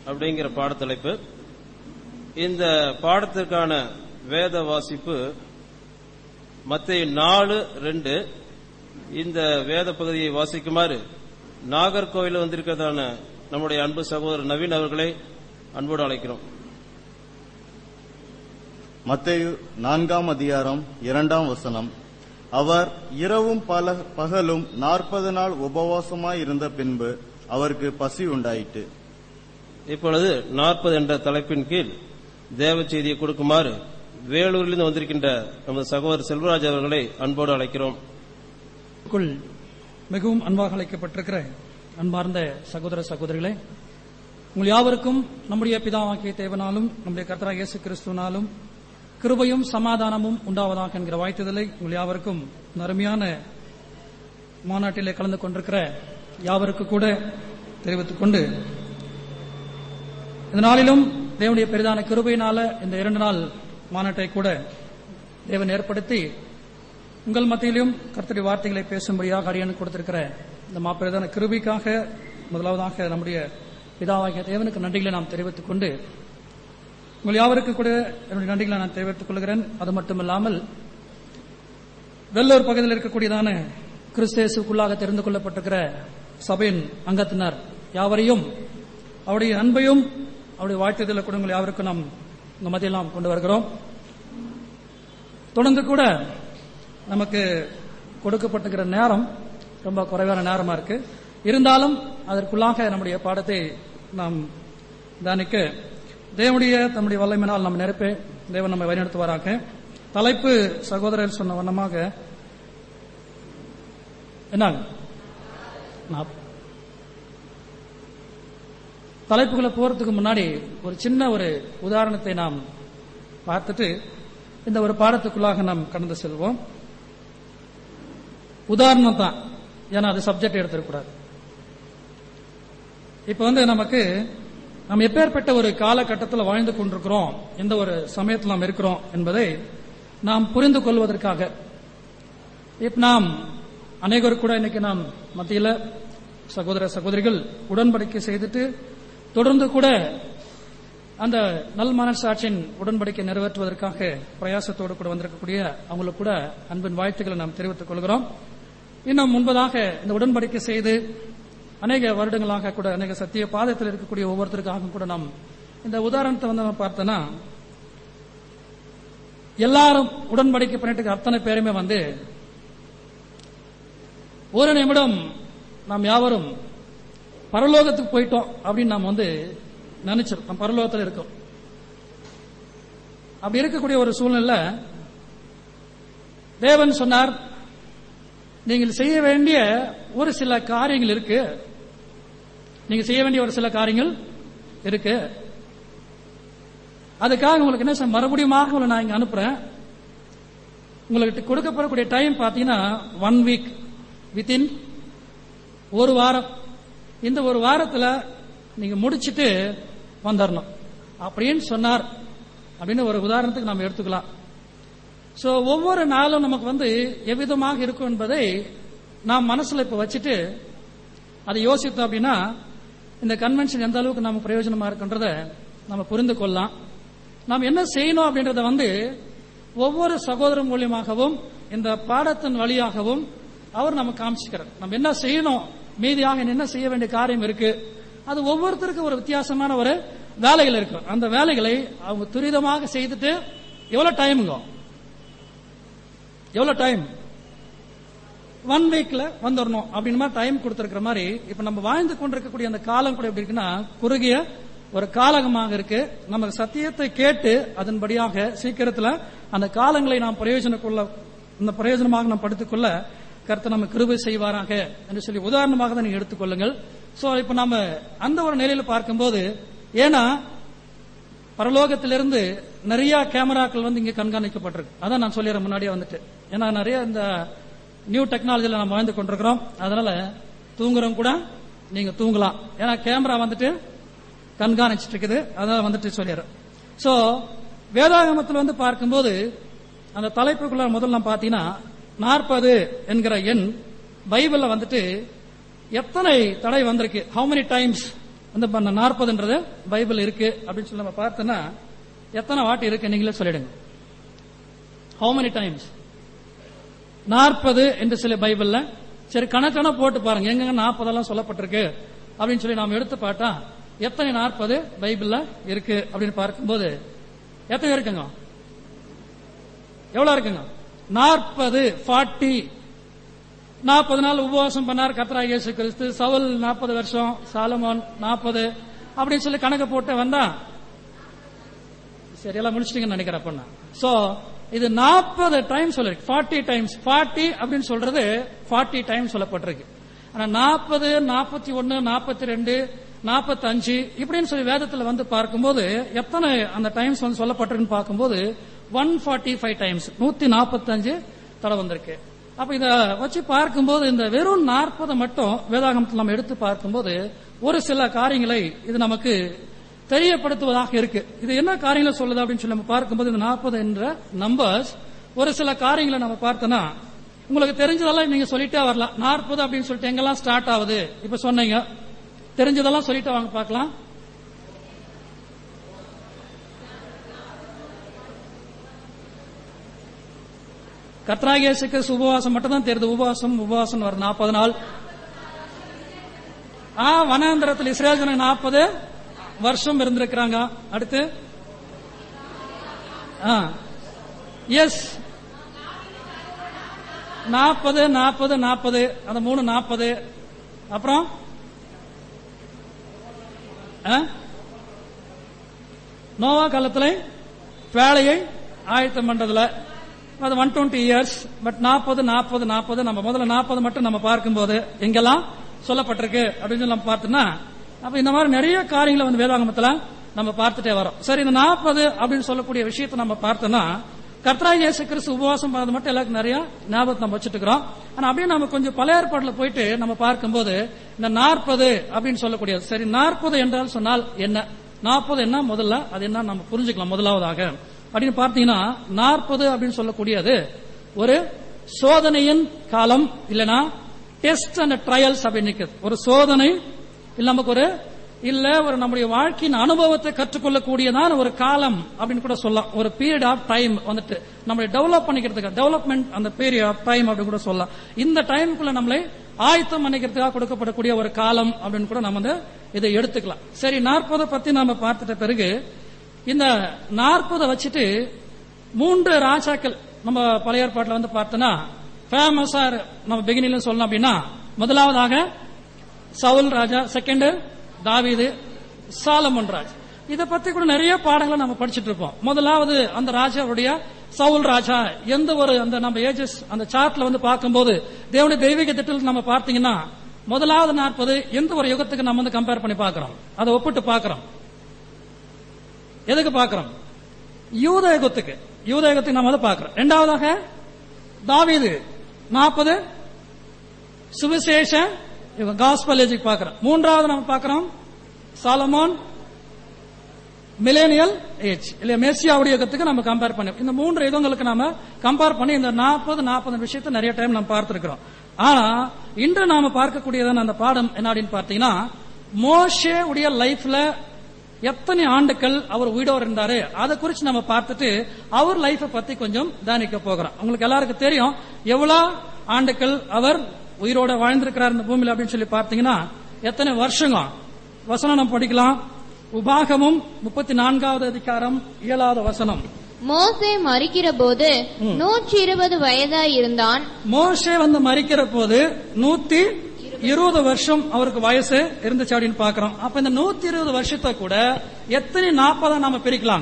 அப்படிங்கிற பாடத்தலைப்பு இந்த பாடத்திற்கான வேத வாசிப்பு மத்திய நாலு ரெண்டு இந்த வேத பகுதியை வாசிக்குமாறு நாகர்கோவில் வந்திருக்கிறதான நம்முடைய அன்பு சகோதரர் நவீன் அவர்களை அன்போடு அழைக்கிறோம் மத்தேயு நான்காம் அதிகாரம் இரண்டாம் வசனம் அவர் இரவும் பல பகலும் நாற்பது நாள் உபவாசமாய் இருந்த பின்பு அவருக்கு பசி உண்டாயிற்று இப்பொழுது நாற்பது என்ற தலைப்பின் கீழ் தேவ செய்தியை கொடுக்குமாறு வேலூரிலிருந்து வந்திருக்கின்ற நமது சகோதரர் செல்வராஜ் அவர்களை அன்போடு அழைக்கிறோம் க்குள் மிகவும் அன்பாக அழைக்கப்பட்டிருக்கிற அன்பார்ந்த சகோதர சகோதரிகளே உங்கள் யாவருக்கும் நம்முடைய பிதாவாக்கிய தேவனாலும் நம்முடைய கர்த்தராக இயேசு கிறிஸ்துவனாலும் கிருபையும் சமாதானமும் உண்டாவதாக என்கிற வாழ்த்துதலை உங்கள் யாவருக்கும் இந்த அருமையான மாநாட்டிலே கலந்து கொண்டிருக்கிற யாவருக்கு கூட தெரிவித்துக் கொண்டு இந்த நாளிலும் தேவனுடைய பெரிதான கிருபையினால இந்த இரண்டு நாள் மாநாட்டை கூட தேவன் ஏற்படுத்தி உங்கள் மத்தியிலும் கர்த்தருடைய வார்த்தைகளை பேசும்படியாக அரியனுக்கு கொடுத்திருக்கிற இந்த மாப்பிரதான கிருபிக்காக முதலாவதாக நம்முடைய பிதாவாகிய தேவனுக்கு நன்றிகளை நாம் தெரிவித்துக் கொண்டு உங்கள் யாவருக்கு கூட என்னுடைய நன்றிகளை நான் தெரிவித்துக் கொள்கிறேன் அது மட்டுமல்லாமல் வெள்ளூர் பகுதியில் இருக்கக்கூடியதான கிறிஸ்தேசுக்குள்ளாக தெரிந்து கொள்ளப்பட்டிருக்கிற சபையின் அங்கத்தினர் யாவரையும் அவருடைய அன்பையும் அவருடைய வாழ்த்துதலை கூட உங்கள் யாவருக்கும் நாம் உங்க மத்தியில் நாம் கொண்டு வருகிறோம் தொடர்ந்து கூட நமக்கு கொடுக்கப்பட்டிருக்கிற நேரம் ரொம்ப குறைவான நேரமா இருக்கு இருந்தாலும் அதற்குள்ளாக நம்முடைய பாடத்தை நாம் தானிக்க தேவனுடைய தம்முடைய வல்லமையினால் நம்ம நிரப்பே தேவன் நம்மை வழிநடத்துவாராக தலைப்பு சகோதரர் சொன்ன வண்ணமாக என்னங்க நான் தலைப்புகளை போறதுக்கு முன்னாடி ஒரு சின்ன ஒரு உதாரணத்தை நாம் பார்த்துட்டு இந்த ஒரு பாடத்துக்குள்ளாக நாம் கடந்து செல்வோம் உதாரணம் தான் ஏன்னா அது சப்ஜெக்ட் எடுத்துக்கூடாது இப்ப வந்து நமக்கு நாம் எப்பேற்பட்ட ஒரு காலகட்டத்தில் வாழ்ந்து கொண்டிருக்கிறோம் எந்த ஒரு சமயத்தில் நாம் இருக்கிறோம் என்பதை நாம் புரிந்து கொள்வதற்காக இப்ப நாம் அநேகர் கூட இன்னைக்கு நாம் மத்தியில் சகோதர சகோதரிகள் உடன்படிக்கை செய்துட்டு தொடர்ந்து கூட அந்த நல் மனசாட்சியின் உடன்படிக்கை நிறைவேற்றுவதற்காக பிரயாசத்தோடு கூட வந்திருக்கக்கூடிய அவங்களுக்கு கூட அன்பின் வாழ்த்துக்களை நாம் தெரிவித்துக் கொள்கிறோம் இன்னும் முன்பதாக இந்த உடன்படிக்கை செய்து அநேக வருடங்களாக கூட அநேக சத்திய பாதத்தில் இருக்கக்கூடிய ஒவ்வொருத்தருக்காக கூட நாம் இந்த உதாரணத்தை வந்து நம்ம பார்த்தோன்னா எல்லாரும் உடன்படிக்கை பண்ணிட்டு அத்தனை பேருமே வந்து ஒரு நிமிடம் நாம் யாவரும் பரலோகத்துக்கு போயிட்டோம் அப்படின்னு நாம் வந்து நினைச்சிருக்கோம் நம்ம பரலோகத்தில் இருக்கோம் அப்படி இருக்கக்கூடிய ஒரு சூழ்நிலை தேவன் சொன்னார் நீங்கள் செய்ய வேண்டிய ஒரு சில காரியங்கள் இருக்கு நீங்க செய்ய வேண்டிய ஒரு சில காரியங்கள் இருக்கு அதுக்காக உங்களுக்கு என்ன செய்ய- மறுபடியுமாக உங்களை நான் இங்க அனுப்புறேன் உங்களுக்கு கொடுக்கப்படக்கூடிய டைம் பார்த்தீங்கன்னா ஒன் வீக் வித்தின் ஒரு வாரம் இந்த ஒரு வாரத்துல நீங்க முடிச்சிட்டு வந்துடணும் அப்படின்னு சொன்னார் அப்படின்னு ஒரு உதாரணத்துக்கு நாம் எடுத்துக்கலாம் சோ ஒவ்வொரு நாளும் நமக்கு வந்து எவ்விதமாக இருக்கும் என்பதை நாம் மனசுல இப்ப வச்சுட்டு அதை யோசித்தோம் அப்படின்னா இந்த கன்வென்ஷன் எந்த அளவுக்கு நமக்கு பிரயோஜனமா இருக்குன்றத நம்ம புரிந்து கொள்ளலாம் நாம் என்ன செய்யணும் அப்படின்றத வந்து ஒவ்வொரு சகோதரன் மூலியமாகவும் இந்த பாடத்தின் வழியாகவும் அவர் நமக்கு காமிச்சுக்கிறார் நம்ம என்ன செய்யணும் மீதியாக என்ன செய்ய வேண்டிய காரியம் இருக்கு அது ஒவ்வொருத்தருக்கும் ஒரு வித்தியாசமான ஒரு வேலைகள் இருக்கு அந்த வேலைகளை அவங்க துரிதமாக செய்துட்டு எவ்வளவு டைமுங்க எவ்வளவு டைம் ஒன் வீக்ல வந்துடணும் அப்படின்னு மாதிரி டைம் கொடுத்திருக்கிற மாதிரி இப்ப நம்ம வாழ்ந்து கொண்டிருக்கக்கூடிய அந்த காலம் கூட எப்படி இருக்குன்னா குறுகிய ஒரு காலகமாக இருக்கு நமக்கு சத்தியத்தை கேட்டு அதன்படியாக சீக்கிரத்துல அந்த காலங்களை நாம் பிரயோஜன கொள்ள இந்த பிரயோஜனமாக நாம் படுத்திக்கொள்ள கர்த்தர் நம்ம கிருபை செய்வாராக என்று சொல்லி உதாரணமாக தான் நீங்க எடுத்துக்கொள்ளுங்கள் சோ இப்ப நாம அந்த ஒரு நிலையில பார்க்கும்போது ஏன்னா பரலோகத்திலிருந்து நிறைய கேமராக்கள் வந்து இங்க கண்காணிக்கப்பட்டிருக்கு அதான் நான் சொல்லிடுறேன் முன்னாடியே வந்துட்டு ஏன்னா நிறைய இந்த நியூ டெக்னாலஜில நம்ம வாழ்ந்து கொண்டிருக்கிறோம் அதனால தூங்குறோம் கூட நீங்க தூங்கலாம் ஏன்னா கேமரா வந்துட்டு கண்காணிச்சிட்டு இருக்குது அதான் வந்துட்டு சொல்லிடுறேன் சோ வேதாகமத்தில் வந்து பார்க்கும்போது அந்த தலைப்புக்குள்ள முதல்ல பாத்தீங்கன்னா நாற்பது என்கிற எண் பைபிள்ல வந்துட்டு எத்தனை தடை வந்திருக்கு ஹவு many டைம்ஸ் இந்த நாற்பதுன்றது பைபிள் இருக்கு அப்படின்னு சொல்லி நம்ம பார்த்தோன்னா எத்தனை வாட்டி இருக்கு நீங்களே சொல்லிடுங்க ஹவு many டைம்ஸ் நாற்பது என்று சில பைபிள்ல சரி கணக்கான போட்டு பாருங்க எங்கெங்க நாற்பதெல்லாம் சொல்லப்பட்டிருக்கு அப்படின்னு சொல்லி நாம எடுத்து பார்த்தா எத்தனை நாற்பது பைபிள்ல இருக்கு அப்படின்னு பார்க்கும்போது எத்தனை இருக்குங்க எவ்வளவு இருக்குங்க நாற்பது ஃபார்ட்டி நாற்பது நாள் உபவாசம் பண்ணார் கத்ரா இயேசு கிறிஸ்து சவுல் நாற்பது வருஷம் சாலமோன் நாற்பது அப்படின்னு சொல்லி கணக்கு போட்டு வந்தா சரி எல்லாம் முடிச்சிட்டீங்கன்னு நினைக்கிறேன் அப்ப சோ இது நாற்பது டைம் சொல்லிருக்கு ஃபார்ட்டி டைம்ஸ் ஃபார்ட்டி அப்படின்னு சொல்றது ஃபார்ட்டி டைம் சொல்லப்பட்டிருக்கு ஆனா நாற்பது நாற்பத்தி ஒன்னு நாற்பத்தி ரெண்டு நாற்பத்தஞ்சு இப்படின்னு சொல்லி வேதத்துல வந்து பார்க்கும்போது எத்தனை அந்த டைம்ஸ் வந்து சொல்லப்பட்டிருக்குன்னு பார்க்கும்போது ஒன் ஃபார்ட்டி ஃபைவ் டைம்ஸ் நூத்தி நாற்பத்தஞ்சு தடவை வந்திருக்கு அப்ப இத வச்சு பார்க்கும்போது இந்த வெறும் நாற்பது மட்டும் வேதாகமத்தில் நம்ம எடுத்து பார்க்கும்போது ஒரு சில காரியங்களை இது நமக்கு தெரியப்படுத்துவதாக இருக்கு இது என்ன காரியங்களை சொல்லுது அப்படின்னு சொல்லி நம்ம பார்க்கும்போது இந்த நாற்பது என்ற நம்பர்ஸ் ஒரு சில காரியங்களை நம்ம பார்த்தோம்னா உங்களுக்கு தெரிஞ்சதெல்லாம் நீங்க சொல்லிட்டே வரலாம் நாற்பது அப்படின்னு சொல்லிட்டு எங்கெல்லாம் ஸ்டார்ட் ஆகுது இப்ப சொன்னீங்க தெரிஞ்சதெல்லாம் சொல்லிட்டு வாங்க பார்க்கலாம் கத்ராகேசுக்கு உபவாசம் மட்டும் தான் தெரியுது உபவாசம் உபவாசம் வரும் நாற்பது நாள் ஆ வனாந்திரத்தில் இஸ்ரேல் ஜனங்க நாற்பது வருஷம் இருந்திருக்கிறாங்க அடுத்து எஸ் நாற்பது நாற்பது நாற்பது அந்த மூணு நாற்பது அப்புறம் ஆ? நோவா காலத்துல வேலையை ஆயத்தம் பண்றதுல அது ஒன் டுவெண்ட்டி இயர்ஸ் பட் நாற்பது நாற்பது நாற்பது நம்ம முதல்ல நாற்பது மட்டும் நம்ம பார்க்கும்போது எங்கெல்லாம் சொல்லப்பட்டிருக்கு அப்படின்னு சொல்லி நம்ம பார்த்தோம்னா அப்ப இந்த மாதிரி நிறைய காரியங்களை வந்து வேதாகமத்துல நம்ம பார்த்துட்டே வரோம் சரி இந்த நாற்பது அப்படின்னு சொல்லக்கூடிய விஷயத்தை நம்ம பார்த்தோம்னா கர்த்தராய் இயேசு கிறிஸ்து உபவாசம் பண்ணது மட்டும் எல்லாருக்கும் நிறைய ஞாபகத்தை நம்ம வச்சுட்டு இருக்கிறோம் ஆனா அப்படியே நம்ம கொஞ்சம் பழைய ஏற்பாடுல போயிட்டு நம்ம பார்க்கும்போது இந்த நாற்பது அப்படின்னு சொல்லக்கூடியது சரி நாற்பது என்றால் சொன்னால் என்ன நாற்பது என்ன முதல்ல அது என்ன நம்ம புரிஞ்சுக்கலாம் முதலாவதாக அப்படின்னு பார்த்தீங்கன்னா நாற்பது அப்படின்னு சொல்லக்கூடியது ஒரு சோதனையின் காலம் இல்லனா டெஸ்ட் அண்ட் ட்ரையல்ஸ் அப்படின்னு நிக்குது. ஒரு சோதனை இல்ல நமக்கு ஒரு இல்ல ஒரு நம்முடைய வாழ்க்கையின் அனுபவத்தை கற்றுக்கொள்ளக்கூடியதான ஒரு காலம் அப்படின்னு கூட சொல்லலாம் ஒரு பீரியட் ஆஃப் டைம் வந்துட்டு நம்மளை டெவலப் பண்ணிக்கிறதுக்கு டெவலப்மெண்ட் அந்த பீரியட் ஆஃப் டைம் அப்படின்னு கூட சொல்லலாம் இந்த டைமுக்குள்ள நம்மளை ஆயத்தம் பண்ணிக்கிறதுக்காக கொடுக்கப்படக்கூடிய ஒரு காலம் அப்படின்னு கூட நம்ம வந்து இதை எடுத்துக்கலாம் சரி நாற்பதை பத்தி நாம பார்த்துட்ட பிறகு இந்த நாற்பதை வச்சுட்டு மூன்று ராஜாக்கள் நம்ம பழைய ஏற்பாட்டில் வந்து பார்த்தோன்னா ஃபேமஸா நம்ம பிகினில சொல்லணும் அப்படின்னா முதலாவதாக சவுல் ராஜா செகண்ட் தாவீது சாலமன் ராஜ் இத பத்தி கூட நிறைய பாடங்களை நம்ம படிச்சிட்டு இருப்போம் முதலாவது அந்த ராஜாவுடைய சவுல் ராஜா எந்த ஒரு அந்த நம்ம ஏஜஸ் அந்த சார்ட்ல வந்து பார்க்கும்போது தேவனுடைய தெய்வீக திட்டத்தில் நம்ம பார்த்தீங்கன்னா முதலாவது நாற்பது எந்த ஒரு யுகத்துக்கு நம்ம வந்து கம்பேர் பண்ணி பார்க்கிறோம் அதை ஒப்பிட்டு பார்க்கிறோம் எதுக்கு பார்க்கிறோம் யூத யுகத்துக்கு யூத யுகத்துக்கு நம்ம வந்து பார்க்கிறோம் இரண்டாவதாக தாவீது நாற்பது சுவிசேஷ காஸ்பல் ஏஜுக்கு பார்க்கிறோம் மூன்றாவது நம்ம பார்க்கிறோம் சாலமோன் மிலேனியல் ஏஜ் இல்ல மெர்சியாவுடைய யுகத்துக்கு நம்ம கம்பேர் பண்ணி இந்த மூன்று யுகங்களுக்கு நாம கம்பேர் பண்ணி இந்த நாற்பது நாற்பது விஷயத்தை நிறைய டைம் நம்ம பார்த்திருக்கிறோம் ஆனா இன்று நாம பார்க்கக்கூடியதான அந்த பாடம் என்ன அப்படின்னு பார்த்தீங்கன்னா மோஷே உடைய லைஃப்ல எத்தனை ஆண்டுகள் அவர் உயிரோடு இருந்தாரு அதை குறித்து நம்ம பார்த்துட்டு அவர் லைஃப பத்தி கொஞ்சம் தானிக்க போகிறோம் உங்களுக்கு எல்லாருக்கும் தெரியும் எவ்வளவு ஆண்டுகள் அவர் உயிரோட வாழ்ந்திருக்கிறார் இந்த பூமியில அப்படின்னு சொல்லி பார்த்தீங்கன்னா எத்தனை வருஷங்க வசனம் நம்ம படிக்கலாம் உபாகமும் முப்பத்தி நான்காவது அதிகாரம் ஏழாவது வசனம் மோசே மறிக்கிற போது நூற்றி இருபது வயதாய் இருந்தான் மோசே வந்து மறிக்கிற போது நூத்தி இருபது வருஷம் அவருக்கு வயசு இருந்துச்சு அப்படின்னு பாக்குறோம் அப்ப இந்த நூத்தி இருபது வருஷத்தை கூட எத்தனை நாற்பதா நாம பிரிக்கலாம்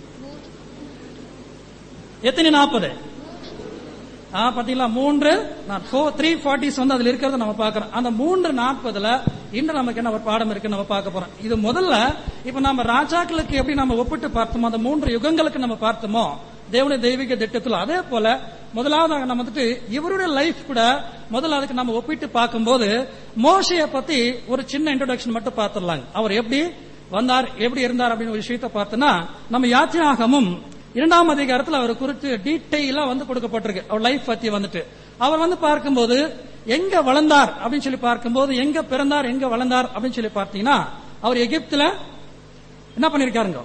எத்தனை நாற்பது ஆ பாத்தீங்களா மூன்று த்ரீ ஃபார்ட்டிஸ் வந்து அதுல இருக்கிறத நம்ம பார்க்கிறோம் அந்த மூன்று நாற்பதுல இன்று நமக்கு என்ன ஒரு பாடம் இருக்கு நம்ம பார்க்க போறோம் இது முதல்ல இப்ப நம்ம ராஜாக்களுக்கு எப்படி நம்ம ஒப்பிட்டு பார்த்தோமோ அந்த மூன்று யுகங்களுக்கு நம்ம பார்த்தோமோ தேவனுடைய தெய்வீக திட்டத்தில் அதே போல முதலாவதாக நம்ம வந்துட்டு இவருடைய லைஃப் கூட முதல்ல அதுக்கு நம்ம ஒப்பிட்டு பார்க்கும்போது மோசைய பத்தி ஒரு சின்ன இன்ட்ரோடக்ஷன் மட்டும் பார்த்துடலாங்க அவர் எப்படி வந்தார் எப்படி இருந்தார் அப்படின்னு ஒரு விஷயத்தை பார்த்தோன்னா நம்ம யாத்திராகமும் இரண்டாம் அதிகாரத்தில் அவர் குறித்து டீட்டெயிலா வந்து கொடுக்கப்பட்டிருக்கு அவர் லைஃப் பத்தி வந்துட்டு அவர் வந்து பார்க்கும்போது எங்க வளர்ந்தார் அப்படின்னு சொல்லி பார்க்கும்போது எங்க பிறந்தார் எங்க வளர்ந்தார் அப்படின்னு சொல்லி பார்த்தீங்கன்னா அவர் எகிப்துல என்ன பண்ணிருக்காருங்க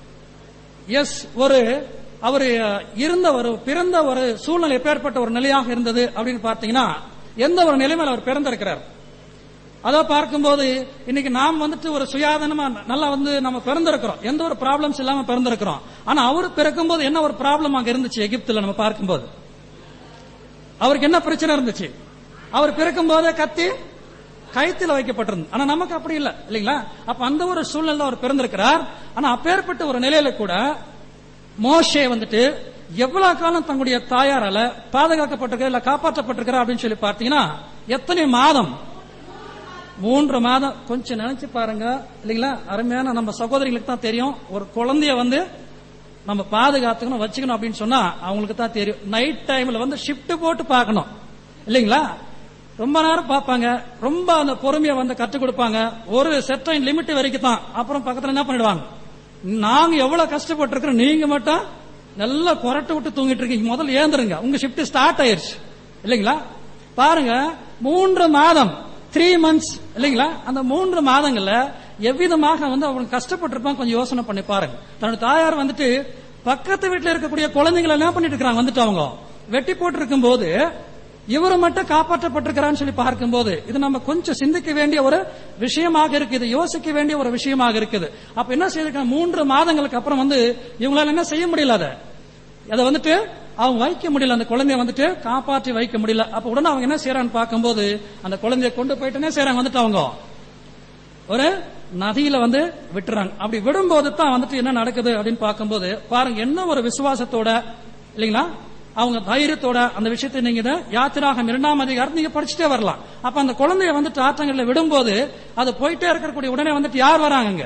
எஸ் ஒரு அவர் இருந்த ஒரு பிறந்த ஒரு சூழ்நிலை எப்பேற்பட்ட ஒரு நிலையாக இருந்தது அப்படின்னு பார்த்தீங்கன்னா எந்த ஒரு நிலைமையில அவர் பிறந்திருக்கிறார் அதை பார்க்கும்போது இன்னைக்கு நாம் வந்துட்டு ஒரு சுயாதனமா நல்லா வந்து நம்ம பிறந்திருக்கிறோம் எந்த ஒரு ப்ராப்ளம்ஸ் இல்லாம பிறந்திருக்கிறோம் ஆனா அவர் பிறக்கும்போது என்ன ஒரு ப்ராப்ளம் அங்க இருந்துச்சு எகிப்துல நம்ம பார்க்கும்போது அவருக்கு என்ன பிரச்சனை இருந்துச்சு அவர் பிறக்கும் போதே கத்தி கயித்துல வைக்கப்பட்டிருந்தது ஆனா நமக்கு அப்படி இல்ல இல்லைங்களா அப்ப அந்த ஒரு சூழ்நிலை அவர் பிறந்திருக்கிறார் ஆனா அப்பேற்பட்ட ஒரு நிலையில கூட மோஷே வந்துட்டு எவ்வளவு காலம் தங்களுடைய தாயாரால பாதுகாக்கப்பட்டிருக்கிற இல்ல காப்பாற்றப்பட்டிருக்கிறார் அப்படின்னு சொல்லி பார்த்தீங்கன்னா எத்தனை மாதம் மூன்று மாதம் கொஞ்சம் நினைச்சு பாருங்க இல்லைங்களா அருமையான நம்ம சகோதரிகளுக்கு தான் தெரியும் ஒரு குழந்தைய வந்து நம்ம பாதுகாத்துக்கணும் வச்சுக்கணும் அப்படின்னு சொன்னா அவங்களுக்கு தான் தெரியும் நைட் டைம்ல வந்து ஷிஃப்ட் போட்டு பார்க்கணும் இல்லைங்களா ரொம்ப நேரம் பார்ப்பாங்க ரொம்ப அந்த பொறுமையை வந்து கற்றுக் கொடுப்பாங்க ஒரு செட்டைன் லிமிட் வரைக்கும் தான் அப்புறம் பக்கத்துல என்ன பண்ணிடுவாங்க நாங்க எவ்வளவு கஷ்டப்பட்டு இருக்கிறோம் நீங்க மட்டும் நல்லா குரட்டு விட்டு தூங்கிட்டு இருக்கீங்க முதல்ல ஏந்துருங்க உங்க ஷிஃப்ட் ஸ்டார்ட் ஆயிருச்சு இல்லைங்களா பாருங்க மூன்று மாதம் த்ரீ மந்த்ஸ் இல்லைங்களா அந்த மூன்று மாதங்கள்ல எவ்விதமாக வந்து அவங்க கஷ்டப்பட்டிருப்பாங்க கொஞ்சம் யோசனை பண்ணி பாருங்க தன்னோட தாயார் வந்துட்டு பக்கத்து வீட்டுல இருக்கக்கூடிய குழந்தைங்களை என்ன பண்ணிட்டு இருக்காங்க வந்துட்டு அவங்க வெட்டி போட்டு இருக்கும் போது இவரு மட்டும் காப்பாற்றப்பட்டிருக்கிறான்னு சொல்லி பார்க்கும்போது இது நம்ம கொஞ்சம் சிந்திக்க வேண்டிய ஒரு விஷயமாக இருக்கு இது யோசிக்க வேண்டிய ஒரு விஷயமாக இருக்குது அப்ப என்ன செய்திருக்காங்க மூன்று மாதங்களுக்கு அப்புறம் வந்து இவங்களால என்ன செய்ய முடியல அதை அதை வந்துட்டு அவங்க வைக்க முடியல அந்த குழந்தைய வந்துட்டு காப்பாற்றி வைக்க முடியல அப்ப உடனே அவங்க என்ன செய்யறான்னு பார்க்கும்போது அந்த குழந்தைய கொண்டு போயிட்டு என்ன செய்யறாங்க வந்துட்டு அவங்க ஒரு நதியில வந்து விட்டுறாங்க அப்படி விடும்போது தான் வந்துட்டு என்ன நடக்குது அப்படின்னு பார்க்கும்போது பாருங்க என்ன ஒரு விசுவாசத்தோட இல்லைங்களா அவங்க தைரியத்தோட அந்த விஷயத்தை நீங்க இதை யாத்திராகம் இரண்டாம் அதிகாரம் நீங்க படிச்சுட்டே வரலாம் அப்ப அந்த குழந்தைய வந்துட்டு ஆற்றங்கள்ல விடும்போது அது போயிட்டே இருக்கக்கூடிய உடனே வந்துட்டு யார் வராங்க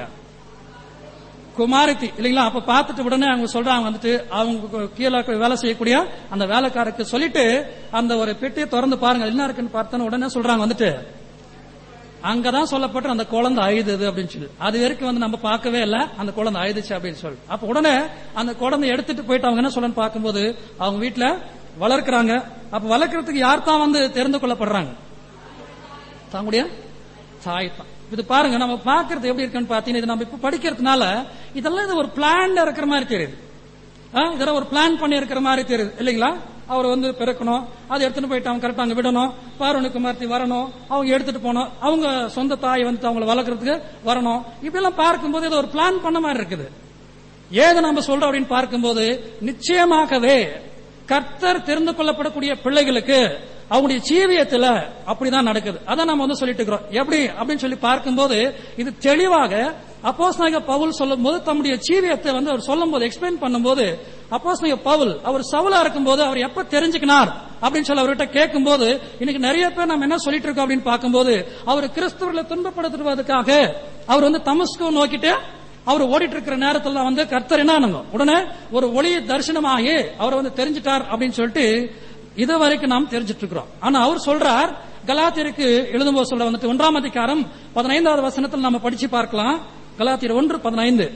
குமாரத்தி இல்லைங்களா அப்ப பார்த்துட்டு உடனே அவங்க சொல்றாங்க வந்துட்டு அவங்க கீழே வேலை செய்யக்கூடிய அந்த வேலைக்காரருக்கு சொல்லிட்டு அந்த ஒரு பெட்டியை திறந்து பாருங்க என்ன இருக்குன்னு பார்த்தோன்னு உடனே சொல்றாங்க வந்துட்டு அங்கதான் சொல்லப்பட்டு அந்த குழந்தை அழுதுது அப்படின்னு சொல்லி அது வரைக்கும் வந்து நம்ம பார்க்கவே இல்ல அந்த குழந்தை அழுதுச்சு அப்படின்னு சொல்லி அப்ப உடனே அந்த குழந்தை எடுத்துட்டு போயிட்டு அவங்க என்ன சொல்லன்னு பார்க்கும்போது அவங்க வீட்டுல வளர்க்கறாங்க அப்ப வளர்க்கறதுக்கு யார் தான் வந்து தெரிந்து கொள்ளப்படுறாங்க தங்களுடைய தாய் தான் இது பாருங்க நம்ம பாக்குறது எப்படி இருக்குன்னு பாத்தீங்கன்னா இது நம்ம இப்ப படிக்கிறதுனால இதெல்லாம் இது ஒரு பிளான்ல இருக்கிற மாதிரி தெரியுது ஆ, இதெல்லாம் ஒரு பிளான் பண்ணி இருக்கிற மாதிரி தெரியுது இல்லைங்களா அவர் வந்து பிறக்கணும் அதை எடுத்துட்டு போயிட்டு அவங்க கரெக்டா அங்க விடணும் பார்வனி குமார்த்தி வரணும் அவங்க எடுத்துட்டு போகணும் அவங்க சொந்த தாய் வந்து அவங்களை வளர்க்கறதுக்கு வரணும் இப்படி எல்லாம் பார்க்கும்போது இது ஒரு பிளான் பண்ண மாதிரி இருக்குது ஏதை நம்ம சொல்றோம் அப்படின்னு பார்க்கும்போது நிச்சயமாகவே கர்த்தர் தெரிந்து கொள்ளப்படக்கூடிய பிள்ளைகளுக்கு அவங்களுடைய ஜீவியத்துல அப்படிதான் நடக்குது அதான் நம்ம வந்து சொல்லிட்டு இருக்கிறோம் எப்படி அப்படின்னு சொல்லி பார்க்கும்போது இது தெளிவாக அப்போஸ் பவுல் சொல்லும் போது தம்முடைய ஜீவியத்தை வந்து அவர் சொல்லும் போது எக்ஸ்பிளைன் பண்ணும்போது அப்போஸ் பவுல் அவர் சவுலா இருக்கும்போது அவர் எப்ப தெரிஞ்சுக்கினார் அப்படின்னு சொல்லி அவர்கிட்ட கேட்கும்போது இன்னைக்கு நிறைய பேர் நம்ம என்ன சொல்லிட்டு இருக்கோம் அப்படின்னு பார்க்கும்போது அவர் கிறிஸ்தவர்களை துன்பப்படுத்துவதற்காக அவர் வந்து தமஸ்கு நோக்கிட்டு அவர் ஓடிட்டு இருக்கிற நேரத்துல வந்து கர்த்தர் என்ன உடனே ஒரு ஒளி தரிசனமாகி அவர் வந்து தெரிஞ்சிட்டார் அப்படின்னு சொல்லிட்டு இது வரைக்கும் நாம் தெரிஞ்சிட்டு இருக்கிறோம் ஆனா அவர் சொல்றார் கலாத்தியருக்கு எழுதும்போது சொல்ற வந்துட்டு ஒன்றாம் அதிகாரம் பதினைந்தாவது வசனத்தில் நம்ம படிச்சு பார்க்கலாம் கலாத்தியர் ஒன்று பதினைந்து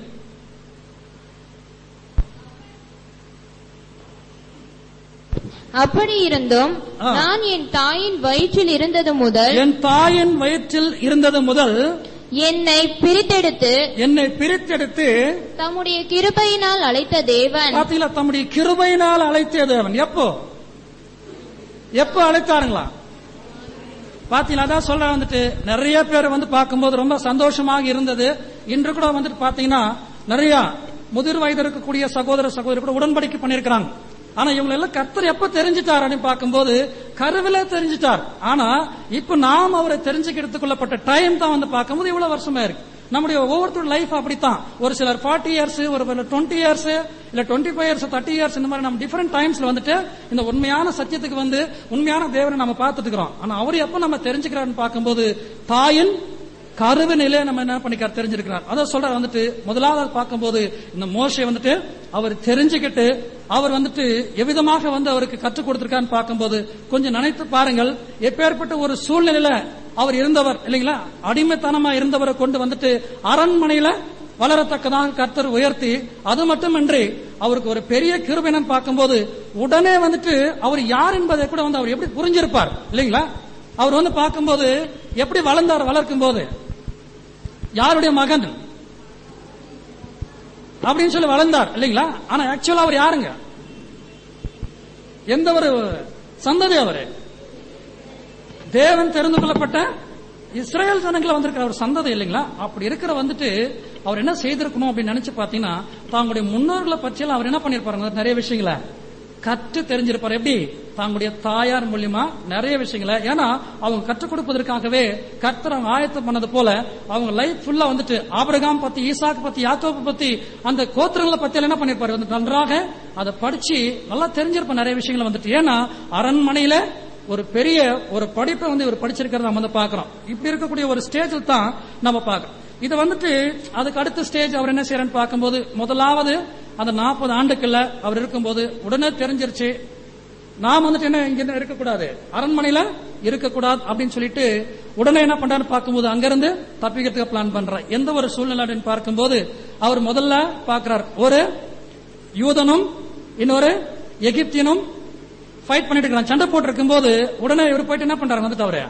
அப்படி இருந்தும் ஆ. நான் என் தாயின் வயிற்றில் இருந்தது முதல் என் தாயின் வயிற்றில் இருந்தது முதல் என்னை பிரித்தெடுத்து என்னை பிரித்தெடுத்து தம்முடைய கிருபையினால் அழைத்த தேவன் பாத்தீங்களா தம்முடைய கிருபையினால் அழைத்த தேவன் எப்போ எப்போ அழைத்தாருங்களா பாத்தீங்களா அதான் சொல்ல வந்துட்டு நிறைய பேர் வந்து பார்க்கும்போது ரொம்ப சந்தோஷமாக இருந்தது இன்று கூட வந்துட்டு பாத்தீங்கன்னா நிறைய முதிர் வயது இருக்கக்கூடிய சகோதர சகோதரி கூட உடன்படிக்கை பண்ணிருக்கிறாங்க ஆனா இவங்க எல்லாம் கர்த்தர் எப்ப தெரிஞ்சிட்டார் அப்படின்னு பார்க்கும்போது கருவில தெரிஞ்சிட்டார் ஆனா இப்ப நாம் அவரை தெரிஞ்சுக்கிறதுக்கு கொள்ளப்பட்ட டைம் தான் வந்து பார்க்கும்போது இவ்வளவு வருஷமா இருக்கு நம்முடைய ஒவ்வொருத்தர் லைஃப் அப்படித்தான் ஒரு சிலர் ஃபார்ட்டி இயர்ஸ் ஒரு டுவெண்ட்டி இயர்ஸ் இல்ல twenty five years thirty years இந்த மாதிரி நம்ம டிஃபரெண்ட் டைம்ஸ்ல வந்துட்டு இந்த உண்மையான சத்தியத்துக்கு வந்து உண்மையான தேவனை நம்ம பார்த்துட்டு இருக்கிறோம் ஆனா அவர் எப்ப நம்ம தெரிஞ்சுக்கிறாருன்னு பார்க்கும்போது தாயின் கருவு நிலையை நம்ம என்ன பண்ணிக்கார் தெரிஞ்சிருக்கிறார் அதான் சொல்ற வந்துட்டு முதலாவது பார்க்கும்போது இந்த மோசை வந்துட்டு அவர் தெரிஞ்சுக்கிட்டு அவர் வந்துட்டு எவ்விதமாக வந்து அவருக்கு கற்றுக் கொடுத்திருக்கான்னு பார்க்கும்போது கொஞ்சம் நினைத்து பாருங்கள் எப்பேற்பட்ட ஒரு சூழ்நிலையில அவர் இருந்தவர் இல்லைங்களா அடிமைத்தனமா இருந்தவரை கொண்டு வந்துட்டு அரண்மனையில வளரத்தக்கதாக கர்த்தர் உயர்த்தி அது மட்டுமின்றி அவருக்கு ஒரு பெரிய கிருபைனு பார்க்கும்போது உடனே வந்துட்டு அவர் யார் என்பதை கூட வந்து அவர் எப்படி புரிஞ்சிருப்பார் இல்லைங்களா அவர் வந்து பார்க்கும்போது எப்படி வளர்ந்தார் வளர்க்கும் போது யாருடைய மகன் அப்படின்னு சொல்லி வளர்ந்தார் இல்லைங்களா ஆனா ஆக்சுவலா அவர் யாருங்க எந்த ஒரு சந்ததி அவரு தேவன் தெரிந்து கொள்ளப்பட்ட இஸ்ரேல் ஜனங்களை வந்திருக்கிற ஒரு சந்ததி இல்லைங்களா அப்படி இருக்கிற வந்துட்டு அவர் என்ன செய்திருக்கணும் அப்படின்னு நினைச்சு பாத்தீங்கன்னா தங்களுடைய முன்னோர்களை பற்றியெல்லாம் அவர் என்ன பண்ணிருப்பாருங்க நிறைய விஷயங்களை கற்று தெரிஞ்சிருப்பார் எப்படி தங்களுடைய தாயார் மூலியமா நிறைய விஷயங்களை ஏன்னா அவங்க கற்றுக் கொடுப்பதற்காகவே கர்த்தர் அவங்க ஆயத்தம் பண்ணது போல அவங்க லைஃப் ஃபுல்லா வந்துட்டு ஆபிரகாம் பத்தி ஈசாக்கு பத்தி யாத்தோப்பு பத்தி அந்த கோத்திரங்களை பத்தி எல்லாம் என்ன பண்ணிருப்பாரு வந்து நன்றாக அதை படிச்சு நல்லா தெரிஞ்சிருப்பார் நிறைய விஷயங்களை வந்துட்டு ஏன்னா அரண்மனையில ஒரு பெரிய ஒரு படிப்பை வந்து இவர் படிச்சிருக்கிறத நம்ம வந்து பாக்குறோம் இப்படி இருக்கக்கூடிய ஒரு ஸ்டேஜில் தான் நம்ம பார்க்கிறோம் இது வந்துட்டு அதுக்கு அடுத்த ஸ்டேஜ் அவர் என்ன செய்யறன்னு பார்க்கும்போது முதலாவது அந்த நாற்பது ஆண்டுக்குள்ள அவர் இருக்கும்போது உடனே தெரிஞ்சிருச்சு நாம் வந்துட்டு என்ன இங்க என்ன இருக்கக்கூடாது அரண்மனையில இருக்கக்கூடாது அப்படின்னு சொல்லிட்டு உடனே என்ன பண்றாரு பார்க்கும்போது அங்கிருந்து தப்பிக்கிறதுக்கு பிளான் பண்றார் எந்த ஒரு சூழ்நிலை அப்படின்னு பார்க்கும்போது அவர் முதல்ல பார்க்கிறார் ஒரு யூதனும் இன்னொரு எகிப்தியனும் ஃபைட் பண்ணிட்டு இருக்கான் சண்டை போட்டு இருக்கும்போது உடனே இவர் போயிட்டு என்ன பண்றாரு வந்துட்டு அவரு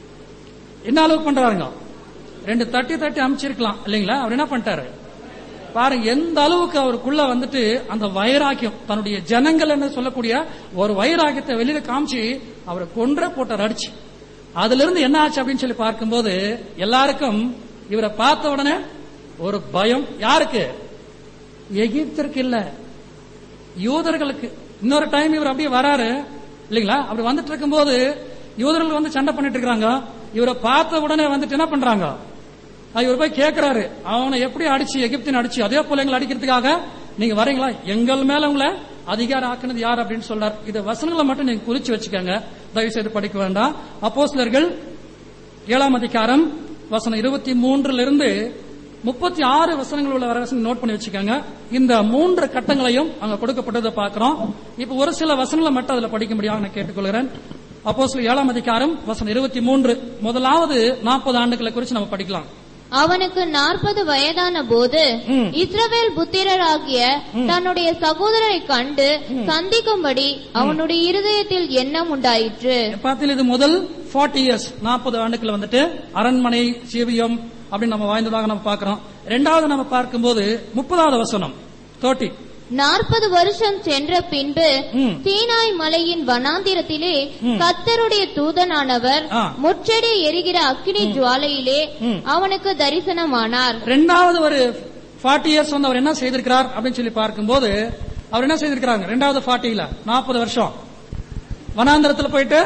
என்ன அளவுக்கு பண்றாருங்க ரெண்டு தட்டி தட்டி அமைச்சிருக்கலாம் இல்லைங்களா அவர் என்ன பண்ணிட்டாரு பாருங்க எந்த அளவுக்கு அவருக்குள்ள வந்துட்டு அந்த வைராக்கியம் தன்னுடைய ஜனங்கள் என்ன சொல்லக்கூடிய ஒரு வைராக்கியத்தை வெளியில காமிச்சு அவரை கொன்ற போட்டார் அடிச்சு அதுல இருந்து என்ன ஆச்சு அப்படின்னு சொல்லி பார்க்கும்போது எல்லாருக்கும் இவரை பார்த்த உடனே ஒரு பயம் யாருக்கு எகிப்திற்கு இல்ல யூதர்களுக்கு இன்னொரு டைம் இவர் அப்படியே வராரு இல்லைங்களா அப்படி வந்துட்டு இருக்கும்போது யூதர்கள் வந்து சண்டை பண்ணிட்டு இருக்காங்க இவரை பார்த்த உடனே வந்துட்டு என்ன பண்றாங்க அஹ் இவர் போய் கேட்கிறாரு அவனை எப்படி அடிச்சு எகிப்தின் அடிச்சு அதே போல எங்களை அடிக்கிறதுக்காக நீங்க வரீங்களா எங்கள் மேல உங்களை அதிகாரம் ஆக்குனது யார் அப்படின்னு சொல்றார் இது வசனங்களை மட்டும் நீங்க குறிச்சு வச்சுக்கோங்க தயவு செய்து படிக்க வேண்டாம் அப்போஸ்தலர்கள் ஏழாம் அதிகாரம் வசனம் இருபத்தி மூன்றுல இருந்து முப்பத்தி ஆறு வசனங்கள் உள்ள வசனம் நோட் பண்ணி வச்சுக்கோங்க இந்த மூன்று கட்டங்களையும் அங்க கொடுக்கப்பட்டதை பார்க்கிறோம் இப்ப ஒரு சில வசனங்களை மட்டும் அதுல படிக்க முடியாது நான் கேட்டுக்கொள்கிறேன் அப்போ ஏழாம் அதிகாரம் வசனம் இருபத்தி மூன்று முதலாவது நாற்பது ஆண்டுகளை குறித்து நம்ம படிக்கலாம் அவனுக்கு நாற்பது வயதான போது ம். இஸ்ரவேல் புத்திரராகிய தன்னுடைய சகோதரரை கண்டு சந்திக்கும்படி அவனுடைய இருதயத்தில் எண்ணம் உண்டாயிற்று பார்த்தீங்கன்னா இது முதல் 40 இயர்ஸ் நாற்பது ஆண்டுகள் வந்துட்டு அரண்மனை ஜீவியம் அப்படின்னு நம்ம வாய்ந்ததாக நம்ம பார்க்கிறோம் ரெண்டாவது நம்ம பார்க்கும்போது முப்பதாவது வசனம் தோட்டி நாற்பது வருஷம் சென்ற பின்பு ம். சீனாய் மலையின் வனாந்திரத்திலே கத்தருடைய தூதனானவர் ஆ. முச்செடி எரிகிற அக்கினி ஜுவாலையிலே ம். அவனுக்கு தரிசனமானார் ரெண்டாவது ஒரு 40 இயர்ஸ் வந்து அவர் என்ன செய்திருக்கிறார் அப்படின்னு சொல்லி பார்க்கும்போது அவர் என்ன செய்திருக்கிறாங்க ரெண்டாவது 40 நாற்பது வருஷம் வனாந்தரத்துல போயிட்டு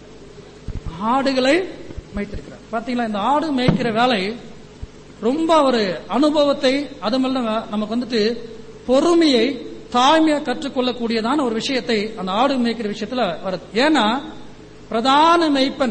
ஆடுகளை மேய்த்திருக்கிறார் பாத்தீங்களா இந்த ஆடு மேய்க்கிற வேலை ரொம்ப ஒரு அனுபவத்தை அது மட்டும் நமக்கு வந்துட்டு பொறுமையை தாழ்மையா கற்றுக்கொள்ளக்கூடியதான ஒரு விஷயத்தை அந்த ஆடு மேய்க்கிற விஷயத்துல வருது ஏன்னா பிரதான மெய்ப்பன்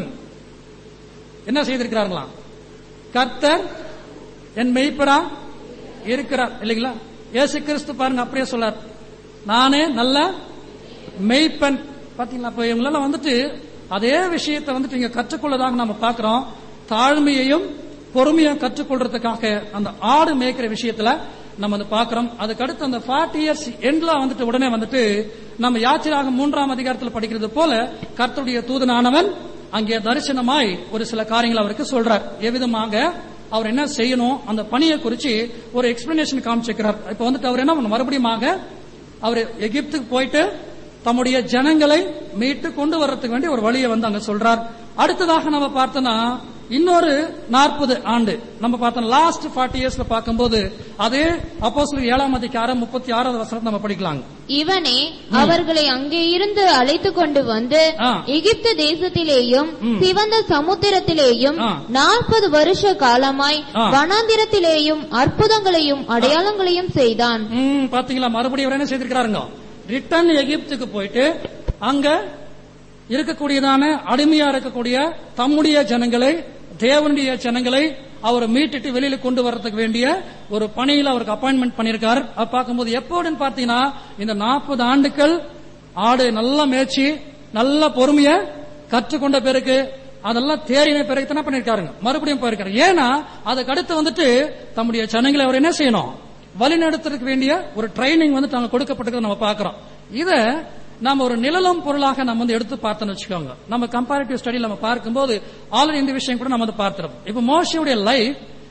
என்ன செய்திருக்கிறார்களாம் கர்த்தர் என் மெய்ப்பரா இருக்கிறார் இல்லைங்களா இயேசு கிறிஸ்து பாருங்க அப்படியே சொல்லார் நானே நல்ல மெய்ப்பன் பாத்தீங்களா அப்ப இவங்களெல்லாம் வந்துட்டு அதே விஷயத்தை வந்துட்டு இங்க கற்றுக்கொள்ளதாக நம்ம பார்க்கிறோம் தாழ்மையையும் பொறுமையும் கற்றுக்கொள்றதுக்காக அந்த ஆடு மேய்க்கிற விஷயத்துல நம்ம வந்து பார்க்கிறோம் அதுக்கு அடுத்து அந்த 40 இயர்ஸ் எண்ட்ல வந்துட்டு உடனே வந்துட்டு நம்ம யாத்திராக மூன்றாம் அதிகாரத்தில் படிக்கிறது போல கர்த்தருடைய தூதனானவன் அங்கே தரிசனமாய் ஒரு சில காரியங்கள் அவருக்கு சொல்றார் எவ்விதமாக அவர் என்ன செய்யணும் அந்த பணியை குறிச்சு ஒரு எக்ஸ்பிளனேஷன் காமிச்சிருக்கிறார் இப்ப வந்துட்டு அவர் என்ன பண்ணணும் மறுபடியுமாக அவர் எகிப்துக்கு போயிட்டு தம்முடைய ஜனங்களை மீட்டு கொண்டு வர்றதுக்கு வேண்டிய ஒரு வழியை வந்து அங்க சொல்றார் அடுத்ததாக நம்ம பார்த்தோம்னா இன்னொரு நாற்பது ஆண்டு நம்ம பார்த்தோம் லாஸ்ட் ஃபார்ட்டி இயர்ஸ்ல பார்க்கும்போது அதே அப்போ ஏழாம் அதிகாரம் முப்பத்தி ஆறாவது வசனத்தை நம்ம படிக்கலாங்க இவனே அவர்களை அங்கே இருந்து அழைத்து கொண்டு வந்து ஆ. எகிப்து தேசத்திலேயும் ம். சிவந்த சமுத்திரத்திலேயும் ஆ. நாற்பது வருஷ காலமாய் ஆ. வனாந்திரத்திலேயும் அற்புதங்களையும் அடையாளங்களையும் செய்தான் ம், பாத்தீங்களா மறுபடியும் அவர் என்ன செய்திருக்கிறாருங்க ரிட்டர்ன் எகிப்துக்கு போயிட்டு அங்க இருக்கக்கூடியதான அடிமையா இருக்கக்கூடிய தம்முடைய ஜனங்களை தேவனுடைய ஜனங்களை அவரை மீட்டுட்டு வெளியில கொண்டு வர்றதுக்கு வேண்டிய ஒரு பணியில அவருக்கு அப்பாயின்மெண்ட் பண்ணிருக்காரு அது பார்க்கும்போது எப்போன்னு பார்த்தீங்கன்னா இந்த நாற்பது ஆண்டுகள் ஆடு நல்லா மேய்ச்சி நல்ல பொறுமைய கற்றுக்கொண்ட பிறகு அதெல்லாம் தேறின பிறகு என்ன பண்ணிருக்காருங்க மறுபடியும் போயிருக்காரு ஏன்னா அதுக்கு அடுத்து வந்துட்டு தம்முடைய ஜனங்களை அவர் என்ன செய்யணும் வழிநடத்துறதுக்கு வேண்டிய ஒரு ட்ரைனிங் வந்து அங்க கொடுக்கப்பட்டிருக்கிறத நம்ம பார்க்கிறோம் இத நம்ம ஒரு நிழலும் பொருளாக நம்ம வந்து எடுத்து பார்த்தோம்னு வச்சுக்கோங்க நம்ம கம்பேரிட்டிவ் ஸ்டடி நம்ம பார்க்கும்போது ஆல்ரெடி இந்த விஷயம் கூட நம்ம வந்து பார்த்திருப்போம் இப்ப மோஷியுடைய லைஃப்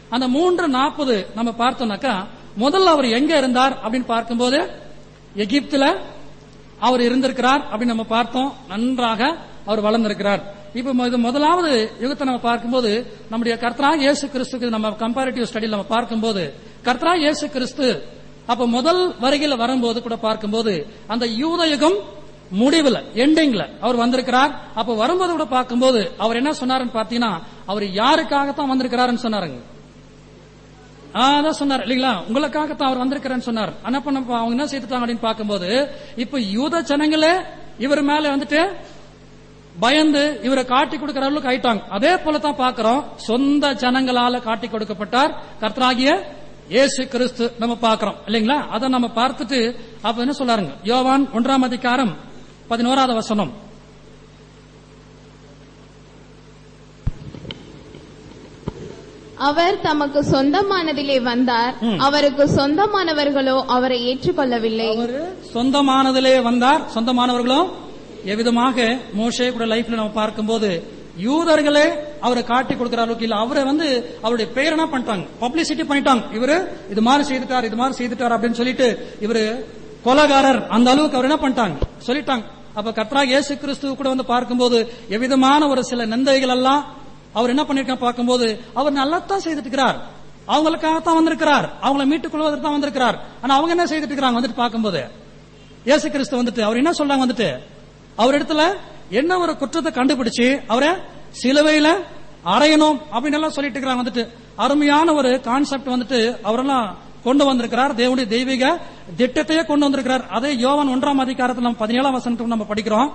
அந்த மூன்று நாற்பது நம்ம பார்த்தோம்னாக்கா முதல்ல அவர் எங்க இருந்தார் அப்படின்னு பார்க்கும்போது எகிப்துல அவர் இருந்திருக்கிறார் அப்படின்னு நம்ம பார்த்தோம் நன்றாக அவர் வளர்ந்திருக்கிறார் இப்ப மு- இது முதலாவது யுகத்தை நம்ம பார்க்கும்போது நம்முடைய கர்த்தரா இயேசு கிறிஸ்துக்கு நம்ம கம்பேரிட்டிவ் ஸ்டடி நம்ம பார்க்கும்போது கர்த்தரா இயேசு கிறிஸ்து அப்ப முதல் வருகையில வரும்போது கூட பார்க்கும்போது அந்த யூத யுகம் முடிவுல எண்டிங்ல அவர் வந்திருக்கிறார் அப்ப வரும்போது கூட பார்க்கும்போது அவர் என்ன சொன்னாருன்னு பாத்தீங்கன்னா அவர் யாருக்காகத்தான் வந்திருக்கிறாருன்னு சொன்னாருங்க ஆ, அதான் சொன்னார் இல்லீங்களா உங்களுக்காகத்தான் அவர் வந்திருக்கிறேன்னு சொன்னார் ஆனா இப்ப நம்ம அவங்க என்ன செய்துட்டாங்க அப்படின்னு பார்க்கும்போது இப்ப யூத ஜனங்களே இவர் மேல வந்துட்டு பயந்து இவரை காட்டி கொடுக்கிற அளவுக்கு ஆயிட்டாங்க அதே போல தான் பார்க்கிறோம் சொந்த ஜனங்களால காட்டி கொடுக்கப்பட்டார் கர்த்தராகிய இயேசு கிறிஸ்து நம்ம பார்க்கிறோம் இல்லைங்களா அதை நம்ம பார்த்துட்டு அப்ப என்ன சொல்லாருங்க யோவான் ஒன்றாம் அதிகாரம் பதினோராவது வசனம் அவர் தமக்கு சொந்தமானதிலே வந்தார் அவருக்கு சொந்தமானவர்களோ அவரை ஏற்றுக்கொள்ளவில்லை அவரு சொந்தமானதிலே வந்தார் சொந்தமானவர்களும் எவ்விதமாக மோசே கூட லைஃப்ல நம்ம பார்க்கும்போது யூதர்களே அவரை காட்டி கொடுக்கிற அளவுக்கு இல்ல அவரை வந்து அவருடைய பெயர் என்ன பண்ணிட்டாங்க பப்ளிசிட்டி பண்ணிட்டாங்க இவரு இது மாதிரி செய்துட்டார் இது மாதிரி செய்துட்டார் அப்படின்னு சொல்லிட்டு இவரு கொலகாரர் அந்த அளவுக்கு அவர் என்ன பண்ணிட்டாங்க சொல்லிட்டாங்க அப்ப கத்ரா இயேசு கிறிஸ்து கூட வந்து பார்க்கும்போது எவ்விதமான ஒரு சில நிந்தைகள் எல்லாம் அவர் என்ன பண்ணிருக்கார் பார்க்கும்போது அவர் நல்லாத்தான் செய்துட்டு இருக்கிறார் அவங்களுக்காகத்தான் வந்திருக்கிறார் அவங்கள மீட்டுக் கொள்வதற்கு தான் வந்திருக்கிறார் ஆனா அவங்க என்ன செய்துட்டு இருக்கிறாங்க வந்துட்டு பார்க்கும்போது இயேசு கிறிஸ்து வந்துட்டு அவர் என்ன சொல்றாங்க வந்துட்டு அவர் இடத்துல என்ன ஒரு குற்றத்தை கண்டுபிடிச்சு அவரை சிலுவையில அறையணும் அப்படின்னு எல்லாம் சொல்லிட்டு இருக்கிறாங்க வந்துட்டு அருமையான ஒரு கான்செப்ட் வந்துட்டு அவரெல்லாம் கொண்டு வந்திருக்கிறார் தேவனுடைய தெய்வீக திட்டத்தையே கொண்டு வந்திருக்கிறார் அதே யோவான் ஒன்றாம் அதிகாரத்தில் நம்ம பதினேழாம் வசனத்துக்கு நம்ம படிக்கிறோம்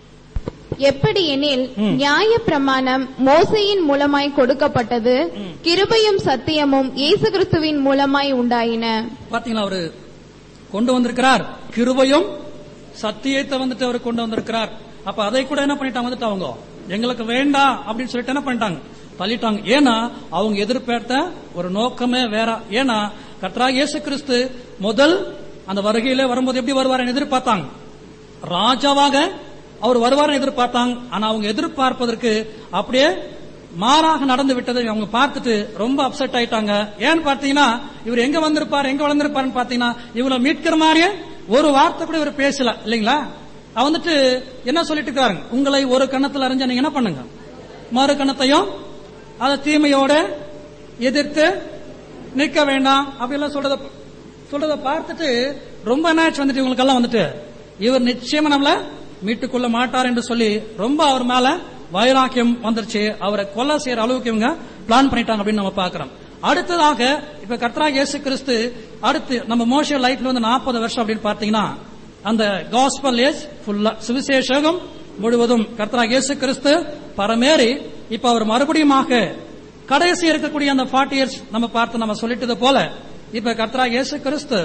எப்படி எனில் நியாய பிரமாணம் மோசையின் மூலமாய் கொடுக்கப்பட்டது கிருபையும் சத்தியமும் இயேசு கிறிஸ்துவின் மூலமாய் உண்டாயின பாத்தீங்களா அவரு கொண்டு வந்திருக்கிறார் கிருபையும் சத்தியத்தை வந்துட்டு அவர் கொண்டு வந்திருக்கிறார் அப்ப அதை கூட என்ன பண்ணிட்டாங்க வந்துட்டு அவங்க எங்களுக்கு வேண்டாம் அப்படின்னு சொல்லிட்டு என்ன பண்ணிட்டாங்க தள்ளிட்டாங்க ஏன்னா அவங்க எதிர்பார்த்த ஒரு நோக்கமே வேற ஏன்னா கர்த்தராக இயேசு கிறிஸ்து முதல் அந்த வருகையிலே வரும்போது எப்படி வருவார் எதிர்பார்த்தாங்க ராஜாவாக அவர் வருவார்னு எதிர்பார்த்தாங்க ஆனா அவங்க எதிர்பார்ப்பதற்கு அப்படியே மாறாக நடந்து விட்டதை அவங்க பார்த்துட்டு ரொம்ப அப்செட் ஆயிட்டாங்க ஏன்னு பார்த்தீங்கன்னா இவர் எங்க வந்திருப்பார் எங்க வளர்ந்திருப்பாருன்னு பார்த்தீங்கன்னா இவரை மீட்கிற மாதிரியே ஒரு வார்த்தை கூட இவர் பேசல இல்லைங்களா அவ வந்துட்டு என்ன சொல்லிட்டு இருக்காருங்க உங்களை ஒரு கணத்துல அறிஞ்ச நீங்க என்ன பண்ணுங்க மறு கணத்தையும் அதை தீமையோட எதிர்த்து நிற்க வேண்டாம் அப்படிலாம் சொல்றத சொல்றத பார்த்துட்டு ரொம்ப என்னாச்சு வந்துட்டு இவங்களுக்கெல்லாம் வந்துட்டு இவர் நிச்சயமா நம்மள மீட்டுக் கொள்ள மாட்டார் என்று சொல்லி ரொம்ப அவர் மேல வைராக்கியம் வந்துருச்சு அவரை கொலை செய்யற அளவுக்கு இவங்க பிளான் பண்ணிட்டாங்க அப்படின்னு நம்ம பார்க்கிறோம் அடுத்ததாக இப்ப கர்த்தராக இயேசு கிறிஸ்து அடுத்து நம்ம மோஷ லைஃப்ல வந்து நாற்பது வருஷம் அப்படின்னு பார்த்தீங்கன்னா அந்த காஸ்பல் ஏஜ் ஃபுல்லா சுவிசேஷகம் முழுவதும் கர்த்தராக இயேசு கிறிஸ்து பரமேறி இப்ப அவர் மறுபடியுமாக கடைசி இருக்கக்கூடிய அந்த ஃபார்ட்டி இயர்ஸ் நம்ம பார்த்து நம்ம சொல்லிட்டது போல இப்ப கர்த்தராக இயேசு கிறிஸ்து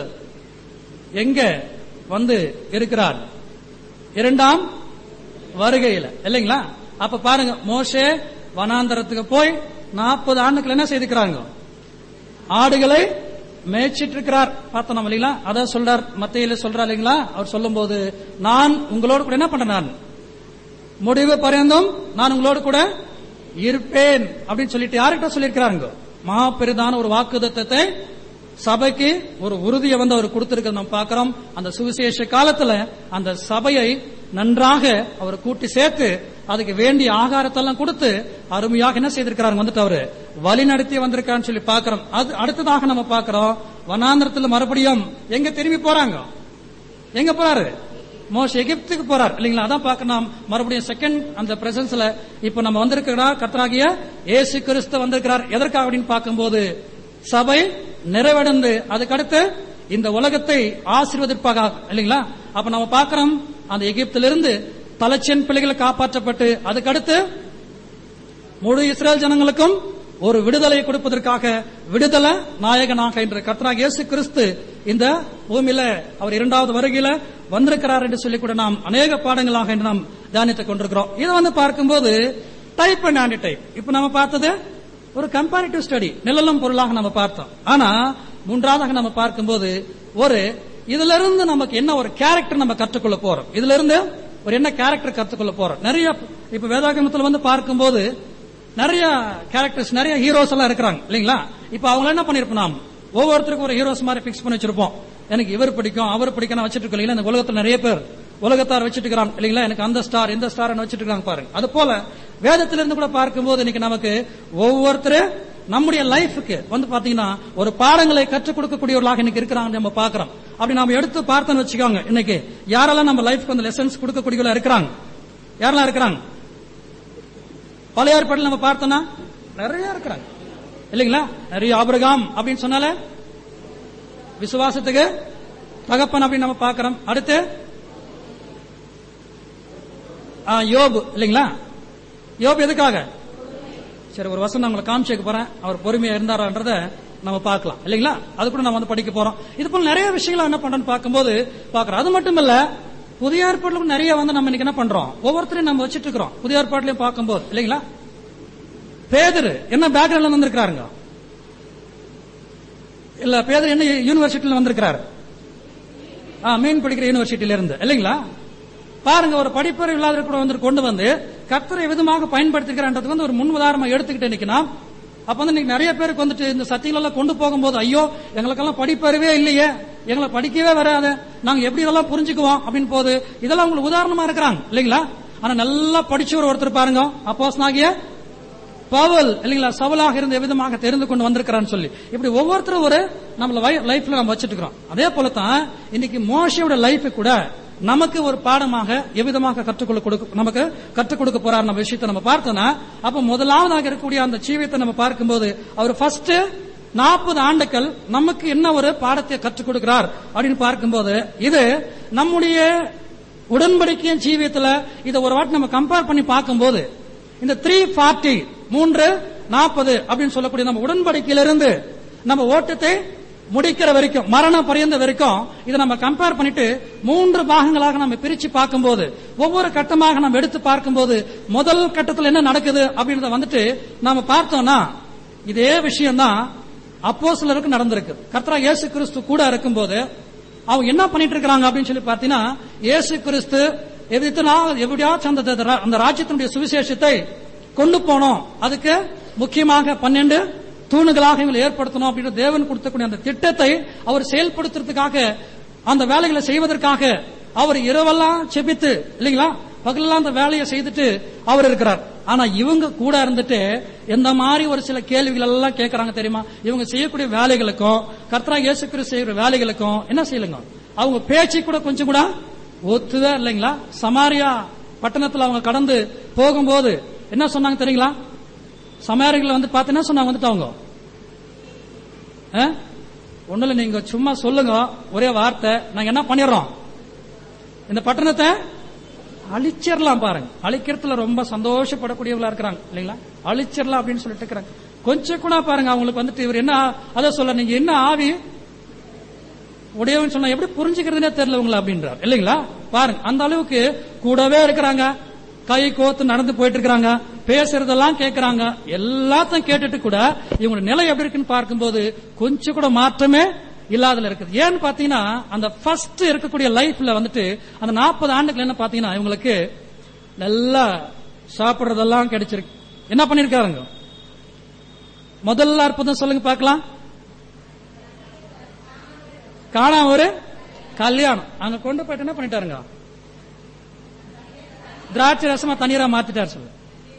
எங்க வந்து இருக்கிறார் இரண்டாம் வருகையில இல்லைங்களா அப்ப பாருங்க மோசே வனாந்தரத்துக்கு போய் நாற்பது ஆண்டுகள் என்ன செய்திருக்கிறாங்க ஆடுகளை மேய்ச்சிட்டு இருக்கிறார் பார்த்தோம் நம்ம இல்லைங்களா அதான் சொல்றார் மத்தியில சொல்றார் இல்லைங்களா அவர் சொல்லும்போது நான் உங்களோடு கூட என்ன பண்றேன் நான் முடிவு பரியந்தம் நான் உங்களோடு கூட இருப்பேன் அப்படின்னு சொல்லிட்டு யார்கிட்ட சொல்லியிருக்கிறாங்க மகா பெரிதான ஒரு வாக்குதத்தத்தை சபைக்கு ஒரு உறுதியை வந்து அவர் கொடுத்திருக்கிறத நம்ம பார்க்கிறோம் அந்த சுவிசேஷ காலத்துல அந்த சபையை நன்றாக அவர் கூட்டி சேர்த்து அதுக்கு வேண்டிய ஆகாரத்தெல்லாம் கொடுத்து அருமையாக என்ன செய்திருக்கிறார் வந்துட்டு அவரு வழி நடத்தி வந்திருக்கான்னு சொல்லி பார்க்கிறோம் அது அடுத்ததாக நம்ம பார்க்கிறோம் வனாந்திரத்துல மறுபடியும் எங்க திரும்பி போறாங்க எங்க போறாரு மோச எகிப்துக்கு போறார் இல்லைங்களா அதான் பார்க்கணும் மறுபடியும் செகண்ட் அந்த பிரசன்ஸ்ல இப்ப நம்ம வந்திருக்கிறா கர்த்தராகிய இயேசு கிறிஸ்து வந்திருக்கிறார் எதற்காக அப்படின்னு பார்க்கும்போது சபை நிறைவடைந்து அதுக்கடுத்து இந்த உலகத்தை ஆசீர்வதிப்பாக இல்லைங்களா அப்ப நம்ம பார்க்கிறோம் அந்த எகிப்திலிருந்து தலைச்சென் பிள்ளைகளை காப்பாற்றப்பட்டு அதுக்கடுத்து முழு இஸ்ரேல் ஜனங்களுக்கும் ஒரு விடுதலை கொடுப்பதற்காக விடுதலை நாயகனாக என்ற கர்த்தராக இயேசு கிறிஸ்து இந்த பூமியில அவர் இரண்டாவது வருகையில வந்திருக்கிறார் என்று சொல்லி கூட நாம் அநேக பாடங்களாக என்று நாம் தியானித்துக் கொண்டிருக்கிறோம் இதை வந்து பார்க்கும்போது டைப் அண்ட் ஆன்டி டைப் இப்ப நம்ம பார்த்தது ஒரு கம்பேரிட்டிவ் ஸ்டடி நிழலும் பொருளாக நம்ம பார்த்தோம் ஆனா மூன்றாவதாக நம்ம பார்க்கும்போது ஒரு இதுல இருந்து நமக்கு என்ன ஒரு கேரக்டர் நம்ம கற்றுக்கொள்ள போறோம் இதுல இருந்து ஒரு என்ன கேரக்டர் கற்றுக்கொள்ள போறோம் நிறைய இப்ப வேதாகமத்துல வந்து பார்க்கும்போது நிறைய கேரக்டர்ஸ் நிறைய ஹீரோஸ் எல்லாம் இருக்கிறாங்க இல்லைங்களா இப்ப அவங்க என்ன பண்ணிருப்போம் நாம் ஒவ்வொருத்தருக்கும் ஒரு ஹீரோஸ் மாதிரி பிக்ஸ் பண்ணி வச்சிருப்போம் எனக்கு இவர் பிடிக்கும் அவர் பிடிக்கும் நான் வச்சிட்டு இருக்கோம் இல்லைங்களா இந்த உலகத்துல நிறைய பேர் உலகத்தார் வச்சிட்டு இருக்கிறாங்க இல்லைங்களா எனக்கு அந்த ஸ்டார் இந்த ஸ்டார் வச்சிட்டு இருக்காங்க பாருங்க அது போல வேதத்திலிருந்து கூட பார்க்கும்போது இன்னைக்கு நமக்கு ஒவ்வொருத்தரு நம்முடைய லைஃபுக்கு வந்து பாத்தீங்கன்னா ஒரு பாடங்களை கற்றுக் கொடுக்கக்கூடியவர்களாக இன்னைக்கு இருக்கிறாங்க நம்ம பாக்குறோம் அப்படி நாம எடுத்து பார்த்தோன்னு வச்சுக்கோங்க இன்னைக்கு யாரெல்லாம் நம்ம லைஃப்க்கு அந்த லெசன்ஸ் கொடுக்கக்கூடியவங்களா இருக்கிறாங்க யாரெல்லாம் இருக்கிறாங்க பழைய ஏற்பாட்டில் நம்ம பார்த்தோம்னா நிறைய இருக்கிறாங்க இல்லைங்களா நிறைய ஆபிரகாம் அப்படின்னு சொன்னால விசுவாசத்துக்கு தகப்பன் அப்படின்னு நம்ம பார்க்கிறோம் அடுத்து ஆ, யோபு இல்லைங்களா யோபு எதுக்காக சரி ஒரு வசனம் நான் உங்களை காமிச்சுக்க போறேன் அவர் பொறுமையா இருந்தாரான்றத நம்ம பார்க்கலாம் இல்லைங்களா அது கூட நம்ம வந்து படிக்க போறோம் இது போல நிறைய விஷயங்களை என்ன பண்றோம்னு பார்க்கும்போது பார்க்கறோம் அது மட்டும் இல்ல புதிய ஏற்பாட்டிலும் நிறைய வந்து நம்ம இன்னைக்கு என்ன பண்றோம் ஒவ்வொருத்தரையும் நம்ம வச்சிட்டு இருக்கிறோம் புதிய ஏற்பாட்டிலையும் பார்க்கும்போது இல்லைங்களா பேதரு என்ன பேக்ரவுண்ட்ல வந்திருக்கிறாருங்க இல்ல பேதர் என்ன யூனிவர்சிட்டியில வந்திருக்கிறாரு ஆ, மீன் பிடிக்கிற யூனிவர்சிட்டியில இருந்து இல்லைங்களா பாருங்க ஒரு படிப்பறிவு இல்லாத கூட வந்து கொண்டு வந்து கர்த்தரை விதமாக பயன்படுத்திக்கிறான்றதுக்கு வந்து ஒரு முன் உதாரணமா எடுத்துக்கிட்டு நிக்கனா அப்ப வந்து இன்னைக்கு நிறைய பேருக்கு வந்துட்டு இந்த சத்தியங்கள் எல்லாம் கொண்டு போகும்போது ஐயோ எங்களுக்கெல்லாம் படிப்பறிவே இல்லையே எங்களை படிக்கவே வராது நாங்க எப்படி இதெல்லாம் புரிஞ்சுக்குவோம் அப்படின்னு போது இதெல்லாம் உங்களுக்கு உதாரணமா இருக்கிறாங்க இல்லைங்களா ஆனா நல்லா படிச்சவர் ஒருத்தர் பாருங்க அப்போஸ் நாகிய பவுல் இல்லைங்களா சவலாக இருந்து எவ்விதமாக தெரிந்து கொண்டு வந்திருக்கிறான்னு சொல்லி இப்படி ஒவ்வொருத்தரும் ஒரு நம்ம லைஃப்ல நம்ம வச்சிட்டு இருக்கிறோம் அதே போல தான் இன்னைக்கு மோசையோட லைஃப் கூட நமக்கு ஒரு பாடமாக எவ்விதமாக கற்றுக்கொள்ள கொடுக்க நமக்கு கற்றுக் கொடுக்க போறார் நம்ம விஷயத்தை நம்ம பார்த்தோம்னா அப்ப முதலாவதாக இருக்கக்கூடிய அந்த ஜீவியத்தை நம்ம பார்க்கும்போது அவர் ஃபர்ஸ்ட் நாற்பது ஆண்டுகள் நமக்கு என்ன ஒரு பாடத்தை கற்றுக் கொடுக்கிறார் அப்படின்னு பார்க்கும்போது இது நம்முடைய உடன்படிக்கையின் ஜீவியத்துல இதை ஒரு வாட்டி நம்ம கம்பேர் பண்ணி பார்க்கும்போது இந்த த்ரீ ஃபார்ட்டி மூன்று நாற்பது அப்படின்னு சொல்லக்கூடிய நம்ம உடன்படிக்கையிலிருந்து நம்ம ஓட்டத்தை முடிக்கிற வரைக்கும் மரண பரியந்த வரைக்கும் இதை நம்ம கம்பேர் பண்ணிட்டு மூன்று பாகங்களாக நம்ம பிரிச்சு பார்க்கும்போது ஒவ்வொரு கட்டமாக நம்ம எடுத்து பார்க்கும்போது முதல் கட்டத்தில் என்ன நடக்குது அப்படின்றத வந்துட்டு நாம பார்த்தோம்னா இதே விஷயம்தான் அப்போ சிலருக்கு நடந்திருக்கு கர்த்தரா இயேசு கிறிஸ்து கூட இருக்கும்போது அவங்க என்ன பண்ணிட்டு இருக்காங்க அப்படின்னு சொல்லி பார்த்தீங்கன்னா இயேசு கிறிஸ்து எதிர்த்துனா எப்படியாச்சும் அந்த அந்த ராஜ்யத்தினுடைய சுவிசேஷத்தை கொண்டு போனோம் அதுக்கு முக்கியமாக பன்னெண்டு தூணுகளாக இவங்களை ஏற்படுத்தணும் அப்படின்னு தேவன் கொடுத்தக்கூடிய அந்த திட்டத்தை அவர் செயல்படுத்துறதுக்காக அந்த வேலைகளை செய்வதற்காக அவர் இரவெல்லாம் செபித்து இல்லைங்களா பகலெல்லாம் அந்த வேலையை செய்துட்டு அவர் இருக்கிறார் ஆனா இவங்க கூட இருந்துட்டு எந்த மாதிரி ஒரு சில கேள்விகள் எல்லாம் கேட்கறாங்க தெரியுமா இவங்க செய்யக்கூடிய வேலைகளுக்கும் கர்த்தரா இயேசு கிறிஸ்து செய்யற வேலைகளுக்கும் என்ன செய்யலுங்க அவங்க பேச்சு கூட கொஞ்சம் கூட ஒத்துவே இல்லைங்களா சமாரியா பட்டணத்துல அவங்க கடந்து போகும்போது என்ன சொன்னாங்க தெரியுங்களா சமாரிகள் வந்து பார்த்து என்ன சொன்னாங்க வந்துட்டு அவங்க ஒண்ணுல நீங்க சும்மா சொல்லுங்க ஒரே வார்த்தை நாங்க என்ன பண்ணிடுறோம் இந்த பட்டணத்தை அழிச்சிடலாம் பாருங்க அழிக்கிறதுல ரொம்ப சந்தோஷப்படக்கூடியவங்களா இருக்கிறாங்க இல்லைங்களா அழிச்சிடலாம் அப்படின்னு சொல்லிட்டு இருக்கிறாங்க கொஞ்சம் கூட பாருங்க அவங்களுக்கு வந்துட்டு இவர் என்ன அதை சொல்ல நீங்க என்ன ஆவி உடையவன் சொன்னா எப்படி புரிஞ்சுக்கிறதுனே தெரியல உங்களை அப்படின்றார் இல்லைங்களா பாருங்க அந்த அளவுக்கு கூடவே இருக்கிறாங்க கை கோத்து நடந்து போயிட்டு இருக்காங்க பேசுறதெல்லாம் கேட்கறாங்க எல்லாத்தையும் கேட்டுட்டு கூட இவங்களோட நிலை எப்படி இருக்குன்னு பார்க்கும்போது கொஞ்சம் கூட மாற்றமே இல்லாதல இருக்குது ஏன்னு பாத்தீங்கன்னா அந்த ஃபர்ஸ்ட் இருக்கக்கூடிய லைஃப்ல வந்துட்டு அந்த நாற்பது ஆண்டுகள் என்ன பாத்தீங்கன்னா இவங்களுக்கு நல்லா சாப்பிடுறதெல்லாம் கிடைச்சிருக்கு என்ன பண்ணிருக்காருங்க முதல்ல அற்புதம் சொல்லுங்க பார்க்கலாம் காணாம ஒரு கல்யாணம் அங்க கொண்டு போயிட்டு என்ன பண்ணிட்டாருங்க திராட்சை ரசமா தண்ணீரா மாத்திட்டார் சொல்லு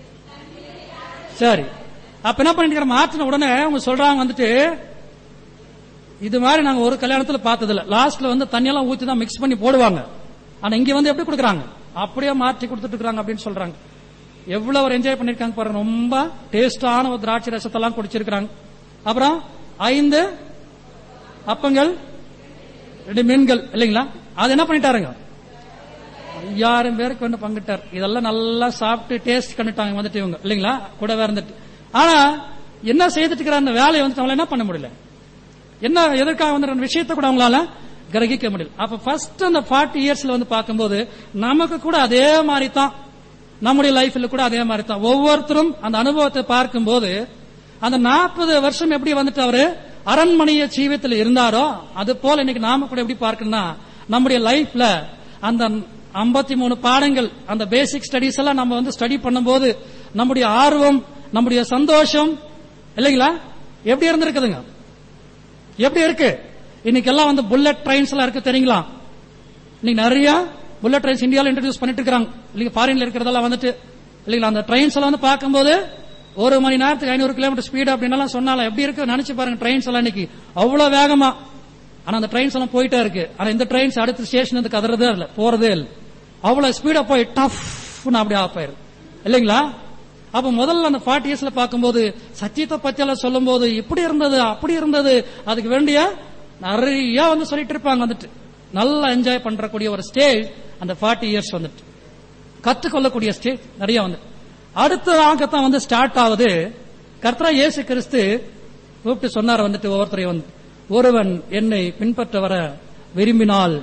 சரி அப்ப என்ன பண்ணிட்டு மாத்தின உடனே அவங்க சொல்றாங்க வந்துட்டு இது மாதிரி நாங்க ஒரு கல்யாணத்துல பார்த்ததில்ல லாஸ்ட்ல வந்து தண்ணியெல்லாம் ஊத்தி தான் மிக்ஸ் பண்ணி போடுவாங்க ஆனா இங்க வந்து எப்படி கொடுக்குறாங்க அப்படியே மாற்றி கொடுத்துட்டு இருக்காங்க அப்படின்னு சொல்றாங்க எவ்வளவு ஒரு என்ஜாய் பண்ணிருக்காங்க பாருங்க ரொம்ப டேஸ்டான ஒரு திராட்சை ரசத்தெல்லாம் குடிச்சிருக்காங்க அப்புறம் ஐந்து அப்பங்கள் ரெண்டு மீன்கள் இல்லைங்களா அது என்ன பண்ணிட்டாருங்க ஐயாயிரம் பேருக்கு வந்து பங்கிட்டார் இதெல்லாம் நல்லா சாப்பிட்டு டேஸ்ட் கண்டுட்டாங்க வந்துட்டு இவங்க இல்லைங்களா கூடவே இருந்துட்டு ஆனா என்ன செய்துட்டு இருக்கிற அந்த வேலையை வந்து அவங்களால என்ன பண்ண முடியல என்ன எதற்காக வந்து அந்த விஷயத்தை கூட அவங்களால கிரகிக்க முடியல அப்ப ஃபர்ஸ்ட் அந்த ஃபார்ட்டி இயர்ஸ்ல வந்து பார்க்கும்போது நமக்கு கூட அதே மாதிரி தான் நம்முடைய லைஃப்ல கூட அதே மாதிரி தான் ஒவ்வொருத்தரும் அந்த அனுபவத்தை பார்க்கும்போது அந்த நாற்பது வருஷம் எப்படி வந்துட்டு அவரு அரண்மனைய ஜீவியத்தில் இருந்தாரோ அது போல இன்னைக்கு நாம கூட எப்படி பார்க்கணும்னா நம்முடைய லைஃப்ல அந்த ஐம்பத்தி மூணு பாடங்கள் அந்த பேசிக் ஸ்டடிஸ் எல்லாம் நம்ம வந்து ஸ்டடி பண்ணும்போது நம்முடைய ஆர்வம் நம்முடைய சந்தோஷம் இல்லைங்களா எப்படி இருந்திருக்குதுங்க எப்படி இருக்கு இன்னைக்கு எல்லாம் வந்து புல்லட் ட்ரெயின்ஸ் எல்லாம் இருக்கு தெரியுங்களா இன்னைக்கு நிறைய புல்லட் ட்ரெயின்ஸ் இந்தியாவில் இன்ட்ரடியூஸ் பண்ணிட்டு இருக்காங்க இல்லைங்க ஃபாரின்ல இருக்கிறதெல்லாம் வந்துட்டு இல்லைங்களா அந்த ட்ரெயின்ஸ் எல்லாம் வந்து பார்க்கும்போது ஒரு மணி நேரத்துக்கு ஐநூறு கிலோமீட்டர் ஸ்பீடு அப்படின்னு சொன்னாலும் எப்படி இருக்கு நினைச்சு பாருங்க ட்ரெயின்ஸ் எல்லாம் இன்னைக்கு அவ்வளவு வேகமா ஆனா அந்த ட்ரெயின்ஸ் எல்லாம் போயிட்டே இருக்கு ஆனா இந்த ட்ரெயின்ஸ் அடுத்த ஸ்டேஷன் வந்து கதறதே இல்ல போறதே இல்ல அவ்வளவு ஸ்பீடா போய் டஃப்னு அப்படி ஆஃப் ஆயிரு இல்லைங்களா அப்ப முதல்ல அந்த ஃபார்ட்டி இயர்ஸ்ல பார்க்கும்போது சத்தியத்தை பத்தி எல்லாம் சொல்லும் போது இப்படி இருந்தது அப்படி இருந்தது அதுக்கு வேண்டிய நிறைய வந்து சொல்லிட்டு இருப்பாங்க வந்துட்டு நல்லா என்ஜாய் பண்றக்கூடிய ஒரு ஸ்டேஜ் அந்த ஃபார்ட்டி இயர்ஸ் வந்துட்டு கத்துக்கொள்ளக்கூடிய ஸ்டேஜ் நிறைய வந்து அடுத்ததாகத்தான் வந்து ஸ்டார்ட் ஆகுது கர்த்தரா இயேசு கிறிஸ்து கூப்பிட்டு சொன்னார் வந்துட்டு ஒவ்வொருத்தரையும் வந்து ஒருவன் என்னை பின்பற்ற வர விரும்பினால்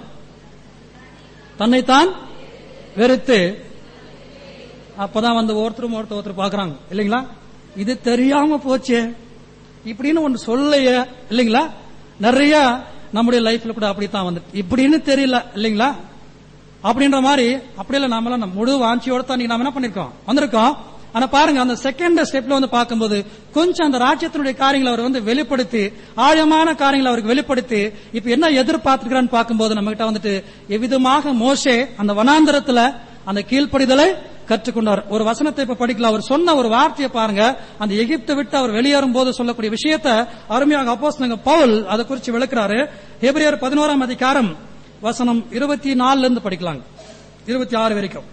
தன்னைத்தான் வெறுத்து அப்பதான் வந்து ஒருத்தரும் ஒருத்தர் ஒருத்தர் பாக்குறாங்க இல்லைங்களா இது தெரியாம போச்சே இப்படின்னு ஒன்று சொல்லையே இல்லைங்களா நிறைய நம்முடைய லைஃப்ல கூட அப்படித்தான் வந்து இப்படின்னு தெரியல இல்லைங்களா அப்படின்ற மாதிரி அப்படி இல்ல நாமெல்லாம் நம்ம முழு வாஞ்சியோட தான் நீங்க நாம என்ன பண்ணிருக்கோம் வந்திருக்கோம் ஆனா பாருங்க அந்த செகண்ட் ஸ்டெப்ல வந்து பார்க்கும்போது கொஞ்சம் அந்த ராஜ்யத்தினுடைய காரியங்களை அவர் வந்து வெளிப்படுத்தி ஆழமான காரியங்களை அவருக்கு வெளிப்படுத்தி இப்ப என்ன எதிர்பார்த்துக்கிறான்னு பார்க்கும்போது நம்ம கிட்ட வந்துட்டு எவ்விதமாக மோசே அந்த வனாந்தரத்துல அந்த கீழ்ப்படிதலை கற்றுக்கொண்டார் ஒரு வசனத்தை இப்ப படிக்கலாம் அவர் சொன்ன ஒரு வார்த்தையை பாருங்க அந்த எகிப்தை விட்டு அவர் வெளியேறும் போது சொல்லக்கூடிய விஷயத்தை அருமையாக அப்போஸ் பவுல் அதை குறித்து விளக்குறாரு எபிரேயர் பதினோராம் அதிகாரம் வசனம் இருபத்தி நாலுல இருந்து படிக்கலாங்க இருபத்தி ஆறு வரைக்கும்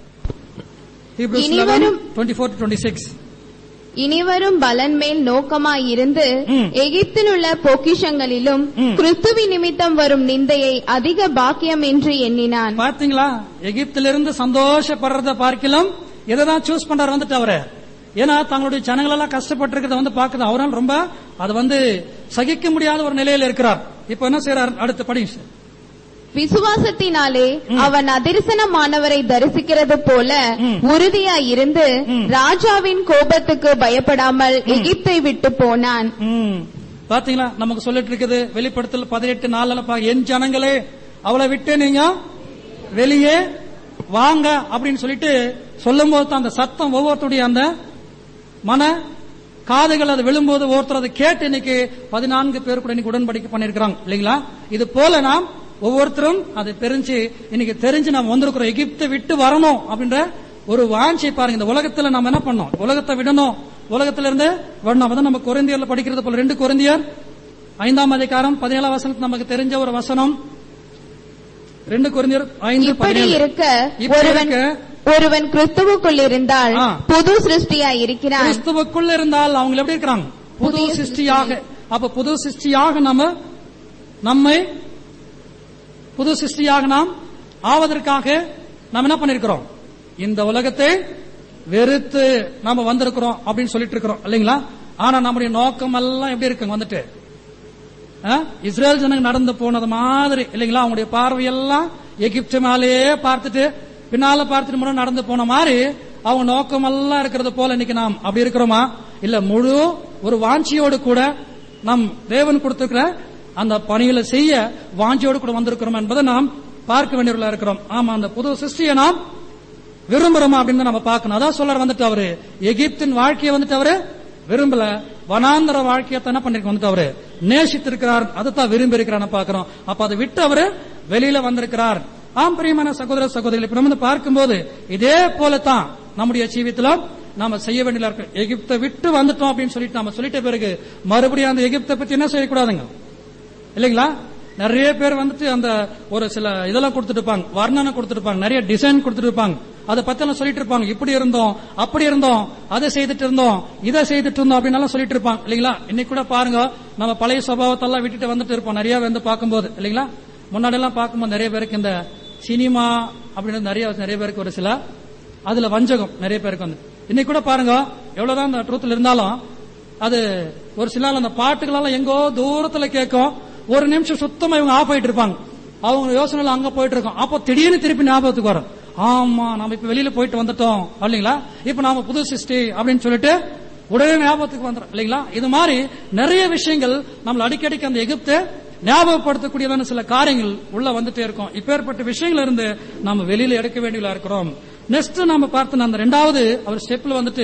இனிவரும் டுவெண்ட்டி ஃபோர் டுவெண்ட்டி சிக்ஸ் இனிவரும் பலன் மேல் நோக்கமாயிருந்து ம். எகிப்தில் உள்ள பொக்கிஷங்களிலும் ம். கிறிஸ்துவி நிமித்தம் வரும் நிந்தையை அதிக பாக்கியம் என்று எண்ணினான் பாத்தீங்களா எகிப்திலிருந்து சந்தோஷப்படுறத பார்க்கலாம் எதை தான் சூஸ் பண்றாரு வந்துட்டு அவரு ஏன்னா தங்களுடைய ஜனங்கள் எல்லாம் கஷ்டப்பட்டு இருக்கிறத வந்து பாக்குது அவரால் ரொம்ப அது வந்து சகிக்க முடியாத ஒரு நிலையில இருக்கிறார் இப்ப என்ன செய்யறாரு அடுத்த படிங்க சார் விசுவாசத்தினாலே அவன் அதிர்சனமானவரை தரிசிக்கிறது போல ம். உறுதியாயிருந்து ம். ராஜாவின் கோபத்துக்கு பயப்படாமல் எகிப்தை விட்டு போனான் ம். பாத்தீங்களா நமக்கு சொல்லிட்டு இருக்குது வெளிப்படுத்தல் பதினெட்டு நாள்ல பா என் ஜனங்களே அவளை விட்டு நீங்க வெளியே வாங்க அப்படின்னு சொல்லிட்டு சொல்லும் போது தான் அந்த சத்தம் ஒவ்வொருத்தருடைய அந்த மன காதுகள் அது விழும்போது ஒருத்தர் அதை கேட்டு இன்னைக்கு பதினான்கு பேர் கூட இன்னைக்கு உடன்படிக்கை பண்ணிருக்கிறாங்க இல்லைங்களா இது போல நாம் ஒவ்வொருத்தரும் அதை தெரிஞ்சு இன்னைக்கு தெரிஞ்சு நாம் வந்திருக்கிறோம் எகிப்தை விட்டு வரணும் அப்படின்ற ஒரு வாஞ்சை பாருங்க இந்த உலகத்துல நம்ம என்ன பண்ணோம் உலகத்தை விடணும் உலகத்துல இருந்து வரணும் அப்பதான் நம்ம குறைந்தியர்ல படிக்கிறது போல ரெண்டு குறைந்தியர் ஐந்தாம் அதிகாரம் பதினேழாம் வசனத்து நமக்கு தெரிஞ்ச ஒரு வசனம் ரெண்டு குறைந்தியர் ஐந்து இப்படி பதினேழு இருக்க இப்படி ஒருவன் இருக்க ஒருவன் கிறிஸ்துவுக்குள் இருந்தால் ஆ. புது சிருஷ்டியாய் இருக்கிறான் கிறிஸ்துவுக்குள்ள இருந்தால் அவங்க எப்படி இருக்கிறாங்க புது புதிய சிருஷ்டியாக அப்ப புது சிருஷ்டியாக நம்ம நம்மை புது சிருஷ்டியாக நாம் ஆவதற்காக நாம் என்ன பண்ணிருக்கிறோம் இந்த உலகத்தை வெறுத்து நாம வந்திருக்கிறோம் அப்படின்னு சொல்லிட்டு இருக்கிறோம் இல்லைங்களா ஆனா நம்முடைய நோக்கம் எல்லாம் எப்படி இருக்குங்க வந்துட்டு ஆ? இஸ்ரேல் ஜனங்க நடந்து போனது மாதிரி இல்லைங்களா அவங்களுடைய பார்வையெல்லாம் எகிப்து மேலேயே பார்த்துட்டு பின்னால பார்த்துட்டு முன்னாடி நடந்து போன மாதிரி அவங்க நோக்கம் எல்லாம் இருக்கிறது போல இன்னைக்கு நாம் அப்படி இருக்கிறோமா இல்ல முழு ஒரு வாஞ்சியோடு கூட நம் தேவன் கொடுத்திருக்கிற அந்த பணிகளை செய்ய வாஞ்சியோடு கூட வந்திருக்கிறோம் என்பதை நாம் பார்க்க வேண்டியவர்களா இருக்கிறோம் ஆமா அந்த புது சிருஷ்டியை நாம் விரும்புறோமா அப்படின்னு தான் நம்ம பார்க்கணும் அதான் சொல்றாரு வந்துட்டு அவரு எகிப்தின் வாழ்க்கையை வந்துட்டு அவரு விரும்பல வனாந்தர வாழ்க்கையை என்ன பண்ணிருக்க வந்துட்டு அவரு நேசித்திருக்கிறார் அதைத்தான் விரும்பி இருக்கிறார் பாக்குறோம் அப்ப அதை விட்டு அவரு வெளியில வந்திருக்கிறார் ஆம் பிரியமான சகோதர சகோதரிகள் இப்ப நம்ம வந்து பார்க்கும்போது இதே போலத்தான் நம்முடைய ஜீவித்துல நாம செய்ய வேண்டியதா இருக்கு எகிப்தை விட்டு வந்துட்டோம் அப்படின்னு சொல்லிட்டு நாம சொல்லிட்ட பிறகு மறுபடியும் அந்த எகிப்தை பத்தி என்ன செய்யக்கூடாதுங்க இல்லைங்களா நிறைய பேர் வந்துட்டு அந்த ஒரு சில இதெல்லாம் கொடுத்துட்டு இருப்பாங்க வர்ணனை கொடுத்துட்டு இருப்பாங்க நிறைய டிசைன் கொடுத்துட்டு இருப்பாங்க அதை பத்தி எல்லாம் சொல்லிட்டு இருப்பாங்க இப்படி இருந்தோம் அப்படி இருந்தோம் அதை செய்துட்டு இருந்தோம் இதை செய்துட்டு இருந்தோம் அப்படின்னு எல்லாம் சொல்லிட்டு இருப்பாங்க இல்லைங்களா இன்னைக்கு கூட பாருங்க நம்ம பழைய சுபாவத்தெல்லாம் விட்டுட்டு வந்துட்டு இருப்போம் நிறைய வந்து பார்க்கும்போது இல்லைங்களா முன்னாடி எல்லாம் பார்க்கும்போது நிறைய பேருக்கு இந்த சினிமா அப்படின்னு நிறைய நிறைய பேருக்கு ஒரு சில அதுல வஞ்சகம் நிறைய பேருக்கு வந்து இன்னைக்கு கூட பாருங்க எவ்வளவுதான் அந்த ட்ரூத்ல இருந்தாலும் அது ஒரு சில நாள் அந்த பாட்டுகளெல்லாம் எங்கோ தூரத்துல கேட்கும் ஒரு நிமிஷம் சுத்தமா இவங்க ஆஃப் ஆயிட்டு இருப்பாங்க அவங்க யோசனைல அங்க போயிட்டு இருக்கோம் அப்போ திடீர்னு திருப்பி ஞாபகத்துக்கு வரும் ஆமா நாம இப்ப வெளியில போயிட்டு வந்துட்டோம் இல்லைங்களா இப்ப நாம புது சிருஷ்டி அப்படின்னு சொல்லிட்டு உடனே ஞாபகத்துக்கு வந்துடும் இல்லைங்களா இது மாதிரி நிறைய விஷயங்கள் நம்மள அடிக்கடிக்கு அந்த எகிப்து ஞாபகப்படுத்தக்கூடியதான சில காரியங்கள் உள்ள வந்துட்டே இருக்கும் இப்பேற்பட்ட விஷயங்கள் இருந்து நாம வெளியில எடுக்க வேண்டியதா இருக்கிறோம் நெக்ஸ்ட் நாம பார்த்த அந்த ரெண்டாவது அவர் ஸ்டெப்ல வந்துட்டு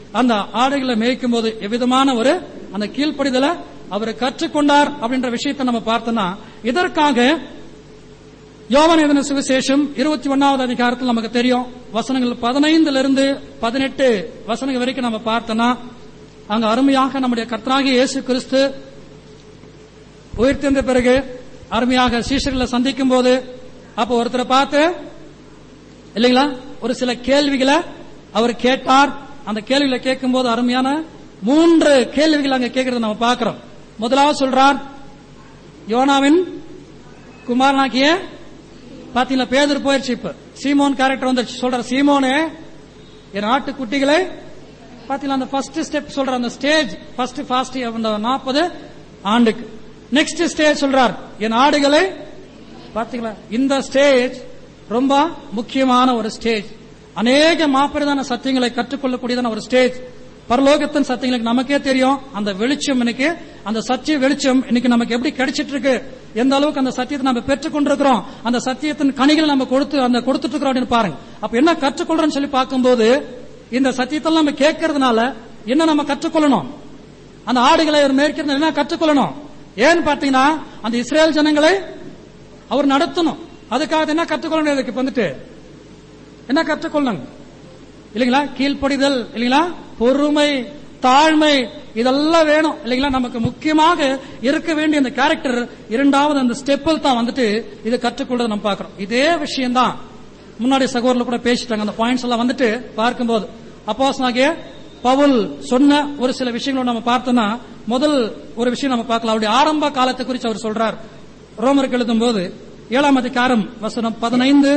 அந்த ஆடுகளை மேய்க்கும் போது எவ்விதமான ஒரு அந்த கீழ்ப்படிதலை அவர் கற்றுக்கொண்டார் அப்படின்ற விஷயத்தை நம்ம பார்த்தோம்னா இதற்காக யோவான் எழுதின சுவிசேஷம் இருபத்தி ஒன்னாவது அதிகாரத்தில் நமக்கு தெரியும் வசனங்கள் பதினைந்துல இருந்து பதினெட்டு வசனங்கள் வரைக்கும் நம்ம பார்த்தோம்னா அங்க அருமையாக நம்முடைய கர்த்தராகிய இயேசு கிறிஸ்து உயிர்த்தெழுந்த பிறகு அருமையாக சீஷர்களை சந்திக்கும் போது அப்போ ஒருத்தரை பார்த்து இல்லைங்களா ஒரு சில கேள்விகளை அவர் கேட்டார் அந்த கேள்விகளை கேட்கும்போது அருமையான மூன்று கேள்விகள் அங்க கேட்கறத நம்ம பார்க்கிறோம் முதலாவது சொல்றார் யோனாவின் குமாரனாகிய பாத்தீங்களா பேதர் போயிருச்சு இப்ப சீமோன் கேரக்டர் வந்துருச்சு சொல்ற சீமோனு என் ஆட்டு குட்டிகளை பாத்தீங்களா அந்த ஃபர்ஸ்ட் ஸ்டெப் சொல்ற அந்த ஸ்டேஜ் ஃபர்ஸ்ட் ஃபாஸ்ட் அந்த நாற்பது ஆண்டுக்கு நெக்ஸ்ட் ஸ்டேஜ் சொல்றார் என் ஆடுகளை பாத்தீங்களா இந்த ஸ்டேஜ் ரொம்ப முக்கியமான ஒரு ஸ்டேஜ் அநேக மாப்பிரதான சத்தியங்களை கற்றுக்கொள்ளக்கூடியதான ஒரு ஸ்டேஜ் பரலோகத்தின் சத்தியங்களுக்கு நமக்கே தெரியும் அந்த வெளிச்சம் இன்னைக்கு அந்த சத்திய வெளிச்சம் இன்னைக்கு நமக்கு எப்படி கிடைச்சிட்டு இருக்கு எந்த அளவுக்கு அந்த சத்தியத்தை நம்ம பெற்றுக் கொண்டிருக்கிறோம் அந்த சத்தியத்தின் கனிகளை நம்ம கொடுத்து அந்த கொடுத்துட்டு இருக்கிறோம் அப்படின்னு பாருங்க அப்ப என்ன கற்றுக்கொள்றோம்னு சொல்லி பார்க்கும்போது இந்த சத்தியத்தெல்லாம் நம்ம கேட்கறதுனால என்ன நம்ம கற்றுக்கொள்ளணும் அந்த ஆடுகளை அவர் மேய்க்கிறது என்ன கற்றுக்கொள்ளணும் ஏன்னு பாத்தீங்கன்னா அந்த இஸ்ரேல் ஜனங்களை அவர் நடத்தணும் அதுக்காக என்ன கற்றுக்கொள்ளணும் இதுக்கு இப்ப வந்துட்டு என்ன கற்றுக்கொள்ளணும் இல்லைங்களா கீழ்ப்படிதல் இல்லைங்களா பொறுமை தாழ்மை இதெல்லாம் வேணும் இல்லைங்களா நமக்கு முக்கியமாக இருக்க வேண்டிய அந்த கேரக்டர் இரண்டாவது அந்த ஸ்டெப்பில் தான் வந்துட்டு இதை கற்றுக்கொள்றதை நம்ம பார்க்கிறோம் இதே விஷயம்தான் முன்னாடி சகோதரர்கள் கூட பேசிட்டாங்க அந்த பாயிண்ட்ஸ் எல்லாம் வந்துட்டு பார்க்கும்போது அப்போஸ் பவுல் சொன்ன ஒரு சில விஷயங்களை நம்ம பார்த்தோம்னா முதல் ஒரு விஷயம் நம்ம பார்க்கலாம் அவருடைய ஆரம்ப காலத்தை குறித்து அவர் சொல்றார் ரோமருக்கு எழுதும் போது ஏழாம் அதிகாரம் வசனம் பதினைந்து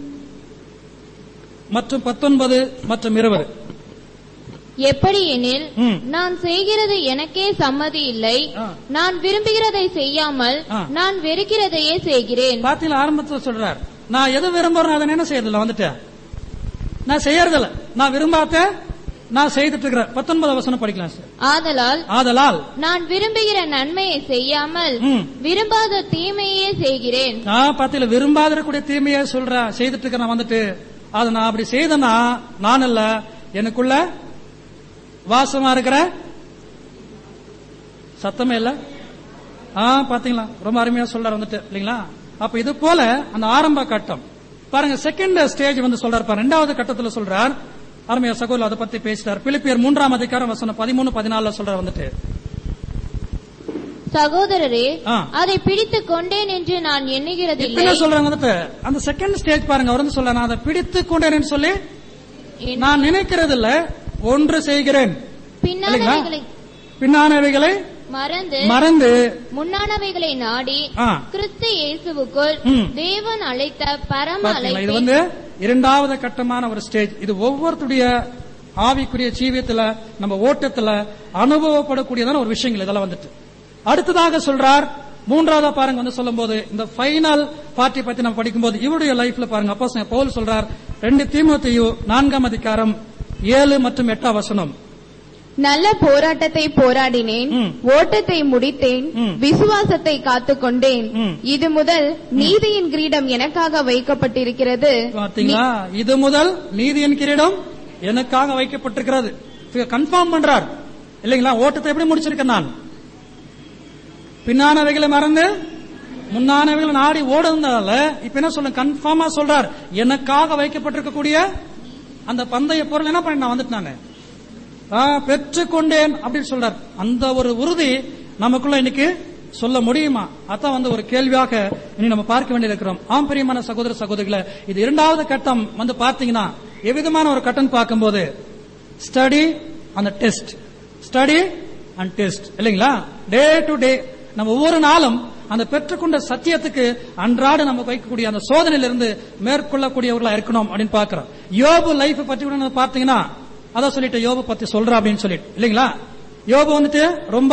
மற்றும் பத்தொன்பது மற்றும் இருபது எப்படி எனில் ம். நான் செய்கிறது எனக்கே சம்மதி இல்லை ஆ. நான் விரும்புகிறதை செய்யாமல் ஆ. நான் வெறுக்கிறதையே செய்கிறேன் பாத்தீங்களா ஆரம்பத்தில் சொல்றார் நான் எது விரும்புறேன் அதை என்ன செய்யறதில்ல வந்துட்டேன் நான் செய்யறதில்ல நான் விரும்பாத நான் செய்துட்டு இருக்கிறேன் பத்தொன்பது வசனம் படிக்கலாம் சார் ஆதலால் ஆதலால் நான் விரும்புகிற நன்மையை செய்யாமல் ம். விரும்பாத தீமையே செய்கிறேன் நான் பாத்தீங்களா விரும்பாத இருக்கக்கூடிய தீமையை சொல்றேன் செய்துட்டு இருக்கிறேன் வந்துட்டு அதை நான் அப்படி செய்தனா நான் இல்ல எனக்குள்ள வாசமா இருக்கிற சத்தமே இல்ல ஆ பாத்தீங்களா ரொம்ப அருமையா சொல்றாரு வந்துட்டு இல்லைங்களா அப்ப இது போல அந்த ஆரம்ப கட்டம் பாருங்க செகண்ட் ஸ்டேஜ் வந்து சொல்றாரு பாருங்க ரெண்டாவது கட்டத்துல சொல்றார் அருமையா சகோதரர் அதை பத்தி பேசிட்டார் பிலிப்பியர் மூன்றாம் அதிகாரம் வசனம் பதிமூணு பதினாலுல சொல்றார் வந்துட்டு சகோதரரே ஆ. அதை பிடித்துக் கொண்டேன் என்று நான் இப்ப எண்ணுகிறதில்லை என்ன சொல்றாங்க வந்துட்டு அந்த செகண்ட் ஸ்டேஜ் பாருங்க அவர் வந்து சொல்ல நான் அதை பிடித்து கொண்டேன்னு சொல்லி என் நான் நினைக்கிறது இல்ல ஒன்று செய்கிறேன் பின்னானவைகளை பின்னானவைகளை மறந்து மறந்து முன்னானவைகளை நாடி ஆ. கிறிஸ்து இயேசுவுக்குள் ம். தேவன் அழைத்த பரம பாத்தீங்களா இது அழைப்பை வந்து இரண்டாவது கட்டமான ஒரு ஸ்டேஜ் இது ஒவ்வொருத்தருடைய ஆவிக்குரிய ஜீவியத்துல நம்ம ஓட்டத்துல அனுபவப்படக்கூடியதான ஒரு விஷயங்கள் இதெல்லாம் வந்துட்டு அடுத்ததாக சொல்றார் மூன்றாவதா பாருங்க வந்து சொல்லும்போது இந்த ஃபைனல் பார்ட்டி பத்தி நம்ம படிக்கும்போது இவருடைய லைஃப்ல பாருங்க அப்போ பவுல் சொல்றார் ரெண்டு தீமோத்தேயு நான்காம் அதிகாரம் ஏழு மற்றும் எட்டாம் வசனம் நல்ல போராட்டத்தை போராடினேன் ம். ஓட்டத்தை முடித்தேன் ம். விசுவாசத்தை காத்துக்கொண்டேன் ம். இது முதல் நீதியின் கிரீடம் எனக்காக வைக்கப்பட்டிருக்கிறது பாத்தீங்களா இது முதல் நீதியின் கிரீடம் எனக்காக வைக்கப்பட்டிருக்கிறது கன்ஃபார்ம் பண்றார் இல்லைங்களா ஓட்டத்தை எப்படி முடிச்சிருக்கேன் நான் பின்னானவைகளை மறந்து முன்னானவைகளை நாடி ஓடுனதால இப்ப என்ன சொல்ல கன்ஃபார்மா சொல்றார் எனக்காக வைக்கப்பட்டிருக்கக்கூடிய அந்த பந்தய பொருள் என்ன பண்ண நான் வந்துட்டு நானு ஆ, பெற்றுக்கொண்டேன் அப்படின்னு சொல்றார் அந்த ஒரு உறுதி நமக்குள்ள இன்னைக்கு சொல்ல முடியுமா அதான் வந்து ஒரு கேள்வியாக இனி நம்ம பார்க்க வேண்டியிருக்கிறோம் ஆம் பிரியமான சகோதர சகோதரிகளை இது இரண்டாவது கட்டம் வந்து பார்த்தீங்கன்னா எவ்விதமான ஒரு கட்டம் பார்க்கும்போது ஸ்டடி அந்த டெஸ்ட் ஸ்டடி அண்ட் டெஸ்ட் இல்லைங்களா டே டு டே நம்ம ஒவ்வொரு நாளும் அந்த பெற்றுக்கொண்ட சத்தியத்துக்கு அன்றாட நம்ம வைக்கக்கூடிய அந்த சோதனையிலிருந்து மேற்கொள்ளக்கூடியவர்களா இருக்கணும் அப்படின்னு பார்க்கிறோம் யோபு லைஃப் பற்றி கூட நம்ம பார்த்தீங்கன்னா அதான் சொல்லிட்டு யோபு பத்தி சொல்ற அப்படின்னு சொல்லிட்டு இல்லைங்களா யோபு வந்துட்டு ரொம்ப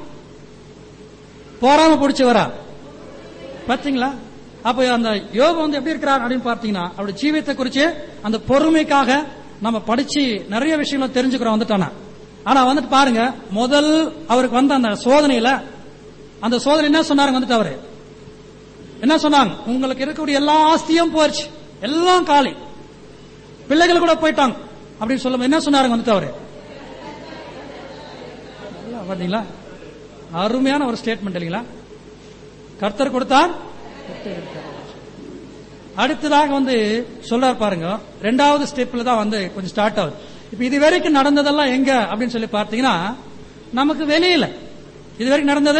போராம பிடிச்சவரா பாத்தீங்களா அப்ப அந்த யோபு வந்து எப்படி இருக்கிறார் அப்படின்னு பார்த்தீங்கன்னா அவருடைய ஜீவியத்தை குறிச்சு அந்த பொறுமைக்காக நம்ம படிச்சு நிறைய விஷயங்களை தெரிஞ்சுக்கிறோம் வந்துட்டானா ஆனா வந்துட்டு பாருங்க முதல் அவருக்கு வந்த அந்த சோதனையில அந்த சோதனை என்ன சொன்னாருங்க வந்துட்டு அவரு என்ன சொன்னாங்க உங்களுக்கு இருக்கக்கூடிய எல்லா ஆஸ்தியும் போயிடுச்சு எல்லாம் காலி பிள்ளைகள் கூட போயிட்டாங்க அப்படின்னு சொல்லும் என்ன சொன்னாருங்க வந்துட்டு அவரு பாத்தீங்களா அருமையான ஒரு ஸ்டேட்மெண்ட் இல்லைங்களா கர்த்தர் கொடுத்தார் கர்த்தர் எடுத்தார். அடுத்ததாக வந்து சொல்றார் பாருங்க ரெண்டாவது ஸ்டெப்ல தான் வந்து கொஞ்சம் ஸ்டார்ட் ஆகுது இப்ப இது வரைக்கும் நடந்ததெல்லாம் எங்க அப்படின்னு சொல்லி பார்த்தீங்கன்னா நமக்கு வெளியில இது வரைக்கும் நடந்தது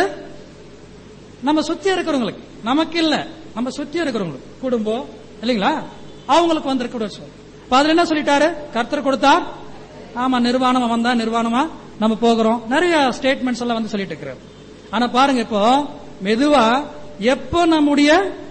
நம்ம சுத்தி இருக்கிறவங்களுக்கு நமக்கு இல்ல நம்ம சுத்தி இருக்கிறவங்களுக்கு குடும்பம் இல்லைங்களா அவங்களுக்கு வந்திருக்க சொல் இப்ப அதுல என்ன சொல்லிட்டாரு கர்த்தர் கொடுத்தார் ஆமா நிர்வாணமா வந்தா நிர்வாணமா நம்ம போகிறோம் நிறைய ஸ்டேட்மெண்ட்ஸ் எல்லாம் வந்து சொல்லிட்டு இருக்கிறார் ஆனா பாருங்க இப்போ மெதுவா எப்போ நம்முடைய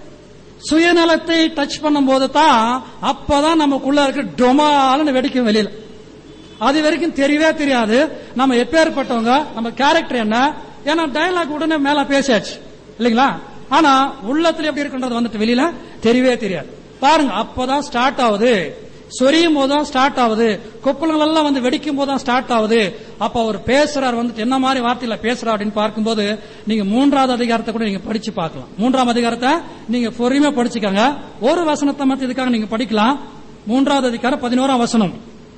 சுயநலத்தை டச் பண்ணும்போது தான் அப்பதான் நமக்குள்ள இருக்க டொமாலன்னு வெடிக்கும் வெளியில அது வரைக்கும் தெரியவே தெரியாது நம்ம எப்பேற்பட்டவங்க நம்ம கேரக்டர் என்ன ஏன்னா டயலாக் உடனே மேல பேசியாச்சு இல்லைங்களா ஆனா உள்ளத்துல எப்படி இருக்குன்றது வந்துட்டு வெளியில தெரியவே தெரியாது பாருங்க அப்பதான் ஸ்டார்ட் ஆகுது சொரியும் போதுதான் ஸ்டார்ட் ஆகுது கொப்பளங்கள் எல்லாம் வந்து வெடிக்கும் போதுதான் ஸ்டார்ட் ஆகுது அப்ப அவர் பேசுறார் வந்துட்டு என்ன மாதிரி வார்த்தையில பேசுறார் அப்படின்னு பார்க்கும்போது நீங்க மூன்றாவது அதிகாரத்தை கூட நீங்க படிச்சு பார்க்கலாம் மூன்றாம் அதிகாரத்தை நீங்க பொறுமையா படிச்சுக்கோங்க ஒரு வசனத்தை மட்டும் இதுக்காக நீங்க படிக்கலாம் மூன்றாவது அதிகாரம் பதினோராம் வசனம்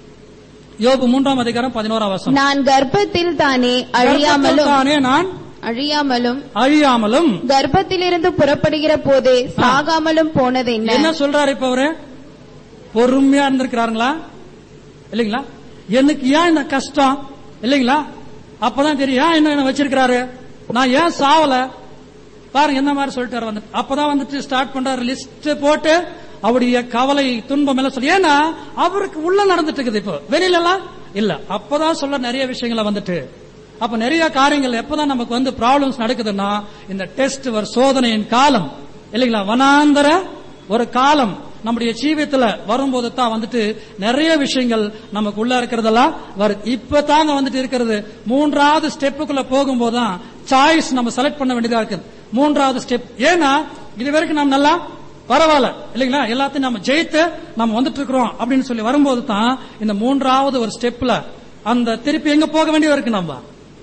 யோபு மூன்றாம் அதிகாரம் பதினோராம் வசனம் நான் கர்ப்பத்தில் தானே அழியாமலும் தானே நான் அழியாமலும் அழியாமலும் கர்ப்பத்திலிருந்து புறப்படுகிற போதே சாகாமலும் போனது என்ன என்ன சொல்றாரு இப்ப அவரு பொறுமையா இருந்திருக்கிறாருங்களா இல்லைங்களா எனக்கு ஏன் இந்த கஷ்டம் இல்லைங்களா அப்பதான் தெரியும் ஏன் என்ன என்ன வச்சிருக்கிறாரு நான் ஏன் சாவல பாருங்க என்ன மாதிரி சொல்லிட்டாரு வந்து அப்பதான் வந்துட்டு ஸ்டார்ட் பண்றாரு லிஸ்ட் போட்டு அவருடைய கவலை துன்பம் எல்லாம் சொல்லி ஏன்னா அவருக்கு உள்ள நடந்துட்டு இருக்குது இப்போ வெளியில எல்லாம் இல்ல அப்பதான் சொல்ல நிறைய விஷயங்களை வந்துட்டு அப்ப நிறைய காரியங்கள் எப்பதான் நமக்கு வந்து ப்ராப்ளம்ஸ் நடக்குதுன்னா இந்த டெஸ்ட் ஒரு சோதனையின் காலம் இல்லைங்களா வனாந்தர ஒரு காலம் நம்முடைய ஜீவியத்துல வரும்போது தான் வந்துட்டு நிறைய விஷயங்கள் நமக்கு உள்ள இருக்கிறதெல்லாம் வருது இப்ப தாங்க வந்துட்டு இருக்கிறது மூன்றாவது ஸ்டெப்புக்குள்ள போகும்போது தான் சாய்ஸ் நம்ம செலக்ட் பண்ண வேண்டியதா இருக்குது மூன்றாவது ஸ்டெப் ஏன்னா இது வரைக்கும் நம்ம நல்லா பரவாயில்ல இல்லைங்களா எல்லாத்தையும் நம்ம ஜெயித்து நம்ம வந்துட்டு இருக்கிறோம் அப்படின்னு சொல்லி வரும்போது தான் இந்த மூன்றாவது ஒரு ஸ்டெப்ல அந்த திருப்பி எங்க போக வேண்டியது இருக்கு நம்ம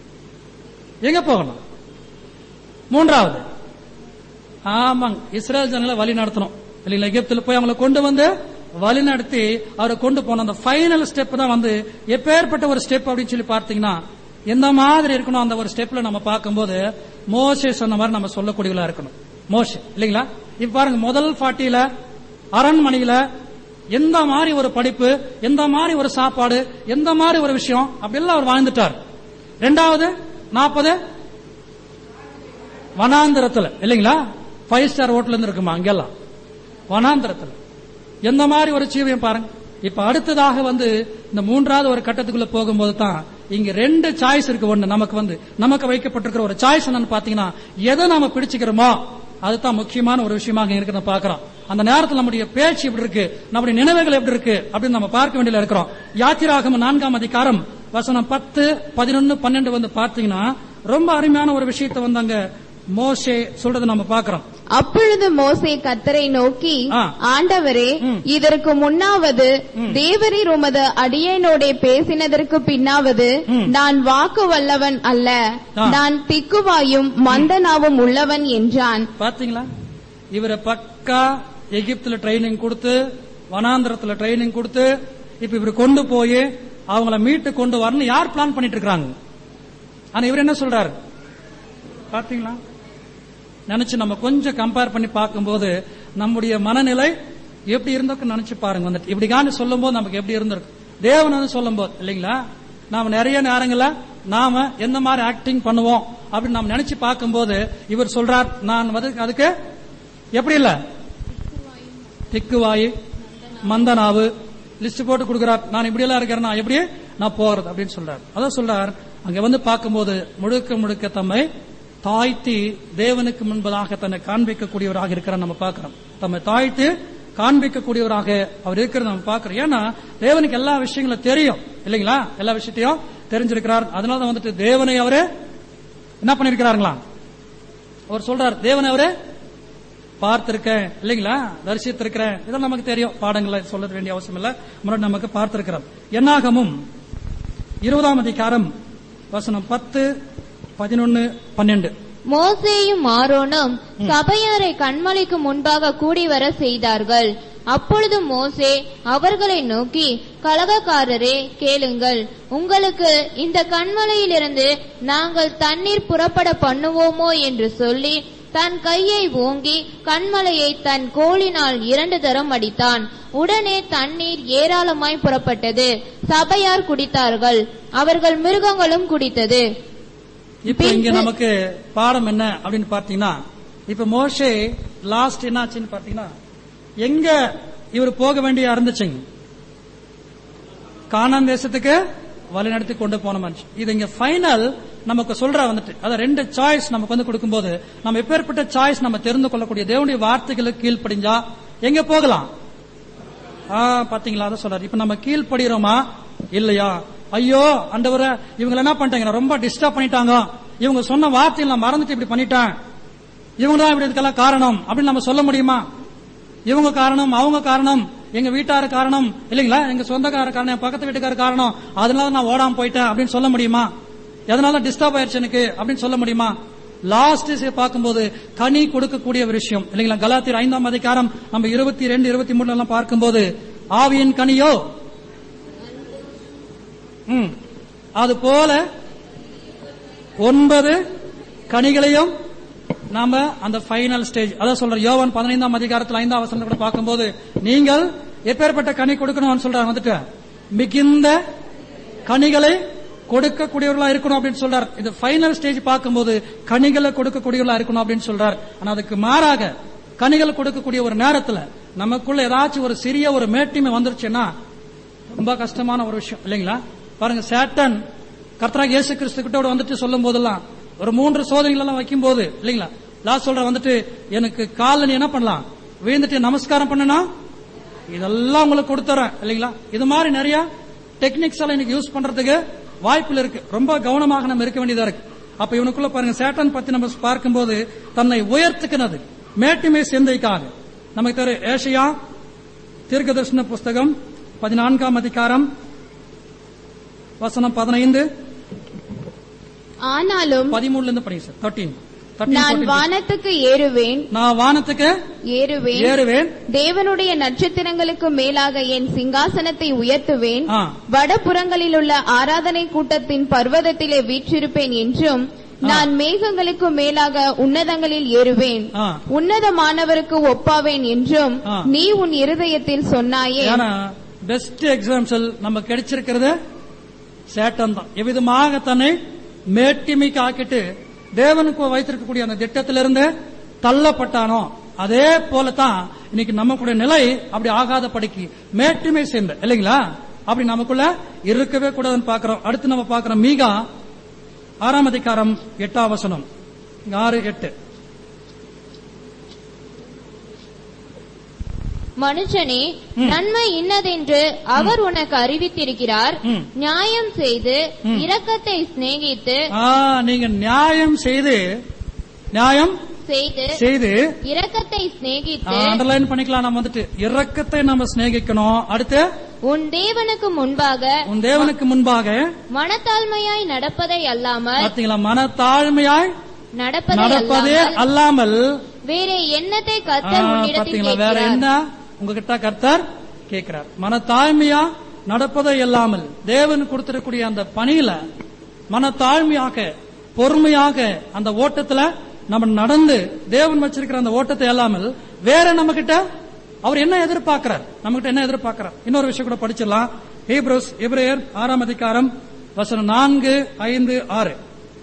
எங்க போகணும் மூன்றாவது ஆமாங்க இஸ்ரேல் ஜனங்களை வழி நடத்தணும் இல்லைங்களா எகிப்துல போய் அவங்களை கொண்டு வந்து வழி நடத்தி அவரை கொண்டு போன அந்த ஃபைனல் ஸ்டெப் தான் வந்து எப்பேற்பட்ட ஒரு ஸ்டெப் அப்படின்னு சொல்லி பார்த்தீங்கன்னா எந்த மாதிரி இருக்கணும் அந்த ஒரு ஸ்டெப்ல நம்ம பார்க்கும்போது மோசே சொன்ன மாதிரி நம்ம சொல்லக்கூடியவளா இருக்கணும் மோசே இல்லைங்களா இப்ப பாருங்க முதல் ஃபார்ட்டியில அரண்மனையில எந்த மாதிரி ஒரு படிப்பு எந்த மாதிரி ஒரு சாப்பாடு எந்த மாதிரி ஒரு விஷயம் அப்படியெல்லாம் அவர் வாழ்ந்துட்டார் ரெண்டாவது நாற்பது வனாந்திரத்துல இல்லைங்களா ஃபைவ் ஸ்டார் ஹோட்டல் இருந்து இருக்குமா அங்கெல்லாம் வனாந்திரத்துல எந்த மாதிரி ஒரு ஜீவியம் பாருங்க இப்ப அடுத்ததாக வந்து இந்த மூன்றாவது ஒரு கட்டத்துக்குள்ள போகும்போது தான் இங்க ரெண்டு சாய்ஸ் இருக்கு ஒண்ணு நமக்கு வந்து நமக்கு வைக்கப்பட்டிருக்கிற ஒரு சாய்ஸ் என்னன்னு பாத்தீங்கன்னா எதை நாம பிடிச்சுக்கிறோமோ அதுதான் முக்கியமான ஒரு விஷயமாக இருக்கிறத பாக்குறோம் அந்த நேரத்தில் நம்முடைய பேச்சு எப்படி இருக்கு நம்முடைய நினைவுகள் எப்படி இருக்கு அப்படின்னு நம்ம பார்க்க வேண்டியதுல இருக்கிறோம் யாத்திராகம் நான்காம் அதிகாரம் வசனம் பத்து பதினொன்னு பன்னெண்டு வந்து பார்த்தீங்கன்னா ரொம்ப அருமையான ஒரு விஷயத்தை வந்து அங்க மோசே சொல்றதை நம்ம பார்க்கிறோம் அப்பொழுது மோசே கர்த்தரை நோக்கி ஆ. ஆண்டவரே ம். இதற்கு முன்னாவது தேவரீர் உமது அடியேனோடே பேசினதற்கு பின்னாவது ம். நான் வாக்கு வல்லவன் அல்ல ஆ. நான் திக்குவாயும் மந்தனாவும் உள்ளவன் என்றான் பாத்தீங்களா இவரை பக்கா எகிப்துல ட்ரைனிங் கொடுத்து வனாந்திரத்துல ட்ரைனிங் கொடுத்து இப்ப இவர் கொண்டு போய் அவங்கள மீட்டு கொண்டு வரணும் யார் பிளான் பண்ணிட்டு இருக்காங்க ஆனா இவர் என்ன சொல்றாரு பாத்தீங்களா நினைச்சு நம்ம கொஞ்சம் கம்பேர் பண்ணி பார்க்கும்போது நம்முடைய மனநிலை எப்படி இருந்திருக்கு நினைச்சு பாருங்க வந்துட்டு இப்படி காணி சொல்லும் போது நமக்கு எப்படி இருந்திருக்கு தேவன் வந்து சொல்லும் போது இல்லைங்களா நாம நிறைய நேரங்கள்ல நாம எந்த மாதிரி ஆக்டிங் பண்ணுவோம் அப்படின்னு நாம் நினைச்சு பார்க்கும்போது இவர் சொல்றார் நான் வந்து அதுக்கு எப்படி இல்ல திக்குவாயு மந்தனாவு லிஸ்ட் போட்டு கொடுக்கிறார் நான் இப்படி எல்லாம் இருக்கிறேன் நான் எப்படி நான் போறது அப்படின்னு சொல்றார் அதான் சொல்றார் அங்க வந்து பார்க்கும்போது முழுக்க முழுக்க தம்மை தாய்த்தி தேவனுக்கு முன்பதாக தன்னை காண்பிக்கக்கூடியவராக இருக்கிறார் நம்ம பார்க்கிறோம் தம்மை தாய்த்து காண்பிக்கக்கூடியவராக அவர் இருக்கிறத நம்ம பார்க்கிறோம் ஏன்னா தேவனுக்கு எல்லா விஷயங்களும் தெரியும் இல்லைங்களா எல்லா விஷயத்தையும் தெரிஞ்சிருக்கிறார் அதனால தான் வந்துட்டு தேவனை அவரு என்ன பண்ணிருக்கிறாருங்களா அவர் சொல்றார் தேவனை அவரு பார்த்திருக்கேன் இல்லைங்களா தரிசித்திருக்கிறேன் இதெல்லாம் நமக்கு தெரியும் பாடங்களை சொல்ல வேண்டிய அவசியம் இல்ல முன்னாடி நமக்கு பார்த்திருக்கிறோம் என்னாகமும் இருபதாம் அதிகாரம் வசனம் பத்து பதினொன்னு பன்னெண்டு மோசேயும் ஆரோனும் சபையாரை கண்மலைக்கு முன்பாக கூடி வர செய்தார்கள் அப்பொழுது மோசே அவர்களை நோக்கி கலகக்காரரே கேளுங்கள் உங்களுக்கு இந்த கண்மலையிலிருந்து நாங்கள் தண்ணீர் புறப்பட பண்ணுவோமோ என்று சொல்லி தன் கையை ஓங்கி கண்மலையை தன் கோலினால் இரண்டு தரம் அடித்தான் உடனே தண்ணீர் ஏராளமாய் புறப்பட்டது சபையார் குடித்தார்கள் அவர்கள் மிருகங்களும் குடித்தது இப்ப இங்க நமக்கு பாடம் என்ன அப்படின்னு பாத்தீங்கன்னா இப்ப மோஷே லாஸ்ட் என்னாச்சுன்னு பாத்தீங்கன்னா எங்க இவர் போக வேண்டிய இருந்துச்சுங்க கானான் தேசத்துக்கு வழிநடத்தி கொண்டு போன மனுஷன் இது இங்க ஃபைனல் நமக்கு சொல்ற வந்துட்டு அத ரெண்டு சாய்ஸ் நமக்கு வந்து கொடுக்கும்போது நம்ம எப்பேற்பட்ட சாய்ஸ் நம்ம தெரிந்து கொள்ளக்கூடிய தேவனுடைய வார்த்தைகளுக்கு கீழ்ப்படிஞ்சா எங்க போகலாம் ஆ பாத்தீங்களா அதை சொல்றாரு இப்ப நம்ம கீழ்ப்படுகிறோமா இல்லையா ஐயோ ஆண்டவரே இவங்க என்ன பண்ணிட்டாங்க ரொம்ப டிஸ்டர்ப் பண்ணிட்டாங்க இவங்க சொன்ன வார்த்தையை நான் மறந்துட்டு இப்படி பண்ணிட்டேன் இவங்க தான் இப்படி இதுக்கெல்லாம் காரணம் அப்படின்னு நம்ம சொல்ல முடியுமா இவங்க காரணம் அவங்க காரணம் எங்க வீட்டாரு காரணம் இல்லைங்களா எங்க சொந்தக்கார காரணம் என் பக்கத்து வீட்டுக்கார காரணம் அதனால நான் ஓடாம போயிட்டேன் அப்படின்னு சொல்ல முடியுமா எதனால டிஸ்டர்ப் ஆயிருச்சு எனக்கு அப்படின்னு சொல்ல முடியுமா லாஸ்ட் பார்க்கும்போது கனி கொடுக்கக்கூடிய ஒரு விஷயம் இல்லைங்களா கலாத்தியர் ஐந்தாம் அதிகாரம் நம்ம இருபத்தி ரெண்டு இருபத்தி மூணுல எல்லாம் பார்க்கும்போது ஆவியின் கனியோ ம் அது போல ஒன்பது கனிகளையும் நாம அந்த ஃபைனல் ஸ்டேஜ் அதான் சொல்ற யோவான் பதினைந்தாம் அதிகாரத்தில் ஐந்தாம் வசனத்தை கூட பார்க்கும்போது நீங்கள் எப்பேற்பட்ட கனி கொடுக்கணும்னு சொல்றாங்க வந்துட்டு மிகுந்த கனிகளை கொடுக்கக்கூடியவர்களா இருக்கணும் அப்படின்னு சொல்றார் இது ஃபைனல் ஸ்டேஜ் பார்க்கும்போது கனிகளை கொடுக்கக்கூடியவர்களா இருக்கணும் அப்படின்னு சொல்றார் ஆனா அதுக்கு மாறாக கனிகள் கொடுக்கக்கூடிய ஒரு நேரத்துல நமக்குள்ள ஏதாச்சும் ஒரு சிறிய ஒரு மேட்டிமை வந்துருச்சுன்னா ரொம்ப கஷ்டமான ஒரு விஷயம் இல்லைங்களா பாருங்க சேட்டன் கர்த்தராக இயேசு கிறிஸ்து கிட்ட வந்துட்டு சொல்லும் போதெல்லாம் ஒரு மூன்று சோதனைகள் எல்லாம் வைக்கும் போது இல்லைங்களா லாஸ்ட் சொல்ற வந்துட்டு எனக்கு காலில் நீ என்ன பண்ணலாம் விழுந்துட்டு நமஸ்காரம் பண்ணனா இதெல்லாம் உங்களுக்கு கொடுத்துறேன் இல்லைங்களா இது மாதிரி நிறைய டெக்னிக்ஸ் எல்லாம் இன்னைக்கு யூஸ் பண்றதுக்கு வாய்ப்புல இருக்கு ரொம்ப கவனமாக நம்ம இருக்க வேண்டியதா இருக்கு அப்ப இவனுக்குள்ள பாருங்க சேட்டன் பத்தி நம்ம பார்க்கும்போது தன்னை உயர்த்துக்கிறது மேட்டுமே சிந்தைக்காக நமக்கு தெரியும் ஏஷியா தீர்க்கதர்ஷன புஸ்தகம் பதினான்காம் அதிகாரம் வசனம் பதினைந்து ஆனாலும் பதிமூணுல இருந்து படிங்க சார் தேர்ட்டீன் நான் வானத்துக்கு ஏறுவேன் நான் வானத்துக்கு ஏறுவேன் ஏறுவேன் தேவனுடைய நட்சத்திரங்களுக்கு மேலாக என் சிங்காசனத்தை உயர்த்துவேன் ஆ. வடபுறங்களில் உள்ள ஆராதனை கூட்டத்தின் பர்வதத்திலே வீற்றிருப்பேன் என்றும் நான் மேகங்களுக்கு மேலாக உன்னதங்களில் ஏறுவேன் ஆ. உன்னதமானவருக்கு ஒப்பாவேன் என்றும் ஆ. நீ உன் இருதயத்தில் சொன்னாயே ஏன்னா பெஸ்ட் எக்ஸாம்பிள் நம்ம கிடைச்சிருக்கிறது சேட்டன் தான் எவ்விதமாக தன்னை மேட்டிமைக்கு ஆக்கிட்டு தேவனுக்கு வைத்திருக்கக்கூடிய அந்த திட்டத்திலிருந்து தள்ளப்பட்டானோ அதே போலதான் இன்னைக்கு நமக்குடைய நிலை அப்படி ஆகாத படிக்கு மேட்டுமை சேர்ந்த இல்லைங்களா அப்படி நமக்குள்ள இருக்கவே கூடாதுன்னு பாக்குறோம் அடுத்து நம்ம பாக்குறோம் மீகா ஆறாம் அதிகாரம் எட்டாம் வசனம் இங்க ஆறு எட்டு மனுஷனே நன்மை இன்னதென்று அவர் உனக்கு அறிவித்திருக்கிறார் ம். நியாயம் செய்து இரக்கத்தை சிநேகித்து ஆ, நீங்க நியாயம் செய்து நியாயம் செய்து செய்து இரக்கத்தை சிநேகித்து அண்டர்லைன் பண்ணிக்கலாம் நம்ம வந்துட்டு இரக்கத்தை நம்ம சிநேகிக்கணும் அடுத்து உன் தேவனுக்கு முன்பாக உன் தேவனுக்கு முன்பாக மனத்தாழ்மையாய் நடப்பதை அல்லாமல் பாத்தீங்களா மன தாழ்மையாய் நடப்பதை நடப்பதே அல்லாமல் அல்லாமல் வேற எண்ணத்தை ஆ, கர்த்தர் உன்னிடத்தில் பாத்தீங்களா வேற கேட்கிறார் என்ன உங்ககிட்ட கர்த்தர் கேட்கிறார் மன தாழ்மையா நடப்பதை இல்லாமல் தேவன் கொடுத்திருக்கக்கூடிய அந்த பணியில மன தாழ்மையாக பொறுமையாக அந்த ஓட்டத்துல நம்ம நடந்து தேவன் வச்சிருக்கிற அந்த ஓட்டத்தை இல்லாமல் வேற நம்ம கிட்ட அவர் என்ன எதிர்பார்க்கிறார் நம்ம கிட்ட என்ன எதிர்பார்க்கிறார் இன்னொரு விஷயம் கூட படிச்சிடலாம் ஹீப்ரோஸ் எபிரேயர் ஆறாம் அதிகாரம் வசனம் நான்கு ஐந்து ஆறு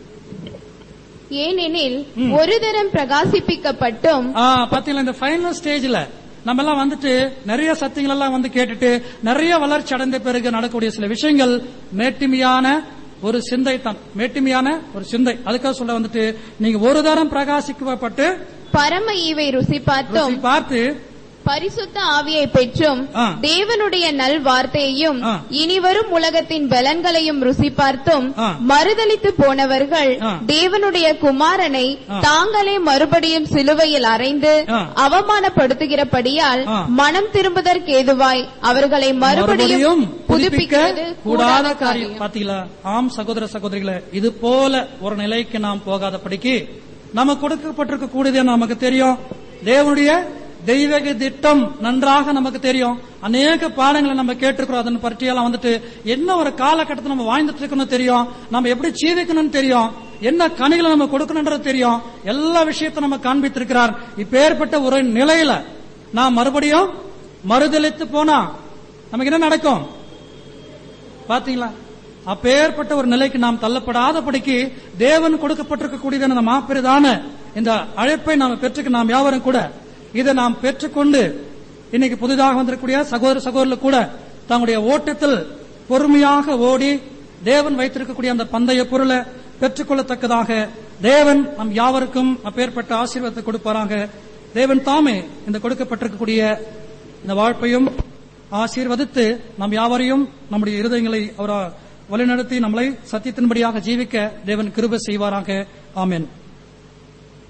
ஏனெனில் ஒரு தரம் பிரகாசிப்பிக்கப்பட்டும் ஆ, பாத்தீங்களா இந்த ஃபைனல் ஸ்டேஜ்ல நம்ம எல்லாம் வந்துட்டு நிறைய சத்தியங்கள் எல்லாம் வந்து கேட்டுட்டு நிறைய வளர்ச்சி அடைந்த பிறகு நடக்கக்கூடிய சில விஷயங்கள் மேட்டிமையான ஒரு சிந்தை தான் மேட்டிமையான ஒரு சிந்தை அதுக்காக சொல்ல வந்துட்டு நீங்க ஒரு தரம் பிரகாசிக்கப்பட்டு பரம ஈவை ருசி பார்த்தும் ருசி பார்த்து பரிசுத்த ஆவியை பெற்றும் ஆ. தேவனுடைய நல் வார்த்தையையும் ஆ. இனிவரும் உலகத்தின் பலன்களையும் ருசி பார்த்தும் ஆ. மறுதலித்து போனவர்கள் ஆ. தேவனுடைய குமாரனை ஆ. தாங்களே மறுபடியும் சிலுவையில் அறைந்து ஆ. அவமானப்படுத்துகிறபடியால் ஆ. மனம் திரும்புதற்கேதுவாய் அவர்களை மறுபடியும் மறுபடியும் புதுப்பிக்க புதுப்பிக்கிறது கூடாத காரியம் பாத்தீங்களா ஆம் சகோதர சகோதரிகளே இது போல ஒரு நிலைக்கு நாம் போகாதபடிக்கு நம்ம கொடுக்கப்பட்டிருக்க கூடியது நமக்கு தெரியும் தேவனுடைய தெய்வீக திட்டம் நன்றாக நமக்கு தெரியும் அநேக பாடங்களை நம்ம கேட்டிருக்கிறோம் அதன் பற்றியெல்லாம் வந்துட்டு என்ன ஒரு காலகட்டத்தில் நம்ம வாழ்ந்துட்டு இருக்கணும் தெரியும் நம்ம எப்படி ஜீவிக்கணும்னு தெரியும் என்ன கனிகளை நம்ம கொடுக்கணும்ன்றது தெரியும் எல்லா விஷயத்தையும் நம்ம காண்பித்திருக்கிறார் இப்பேற்பட்ட ஒரு நிலையில நாம் மறுபடியும் மறுதளித்து போனா நமக்கு என்ன நடக்கும் பாத்தீங்களா அப்பேற்பட்ட ஒரு நிலைக்கு நாம் தள்ளப்படாதபடிக்கு தேவன் கொடுக்கப்பட்டிருக்கக்கூடியதான இந்த மாபெரிதான இந்த அழைப்பை நாம் பெற்றுக்க நாம் யாவரும் கூட இதை நாம் பெற்றுக்கொண்டு இன்னைக்கு புதிதாக வந்திருக்கக்கூடிய சகோதர சகோதரர்கள் கூட தங்களுடைய ஓட்டத்தில் பொறுமையாக ஓடி தேவன் வைத்திருக்கக்கூடிய அந்த பந்தய பொருளை பெற்றுக்கொள்ளத்தக்கதாக தேவன் நம் யாவருக்கும் அப்பேற்பட்ட ஆசீர்வாதத்தை கொடுப்பாராக தேவன் தாமே இந்த கொடுக்கப்பட்டிருக்கக்கூடிய இந்த வாழ்ப்பையும் ஆசீர்வதித்து நம் யாவரையும் நம்முடைய இருதயங்களை அவர் வழிநடத்தி நம்மளை சத்தியத்தின்படியாக ஜீவிக்க தேவன் கிருபை செய்வாராக ஆமென்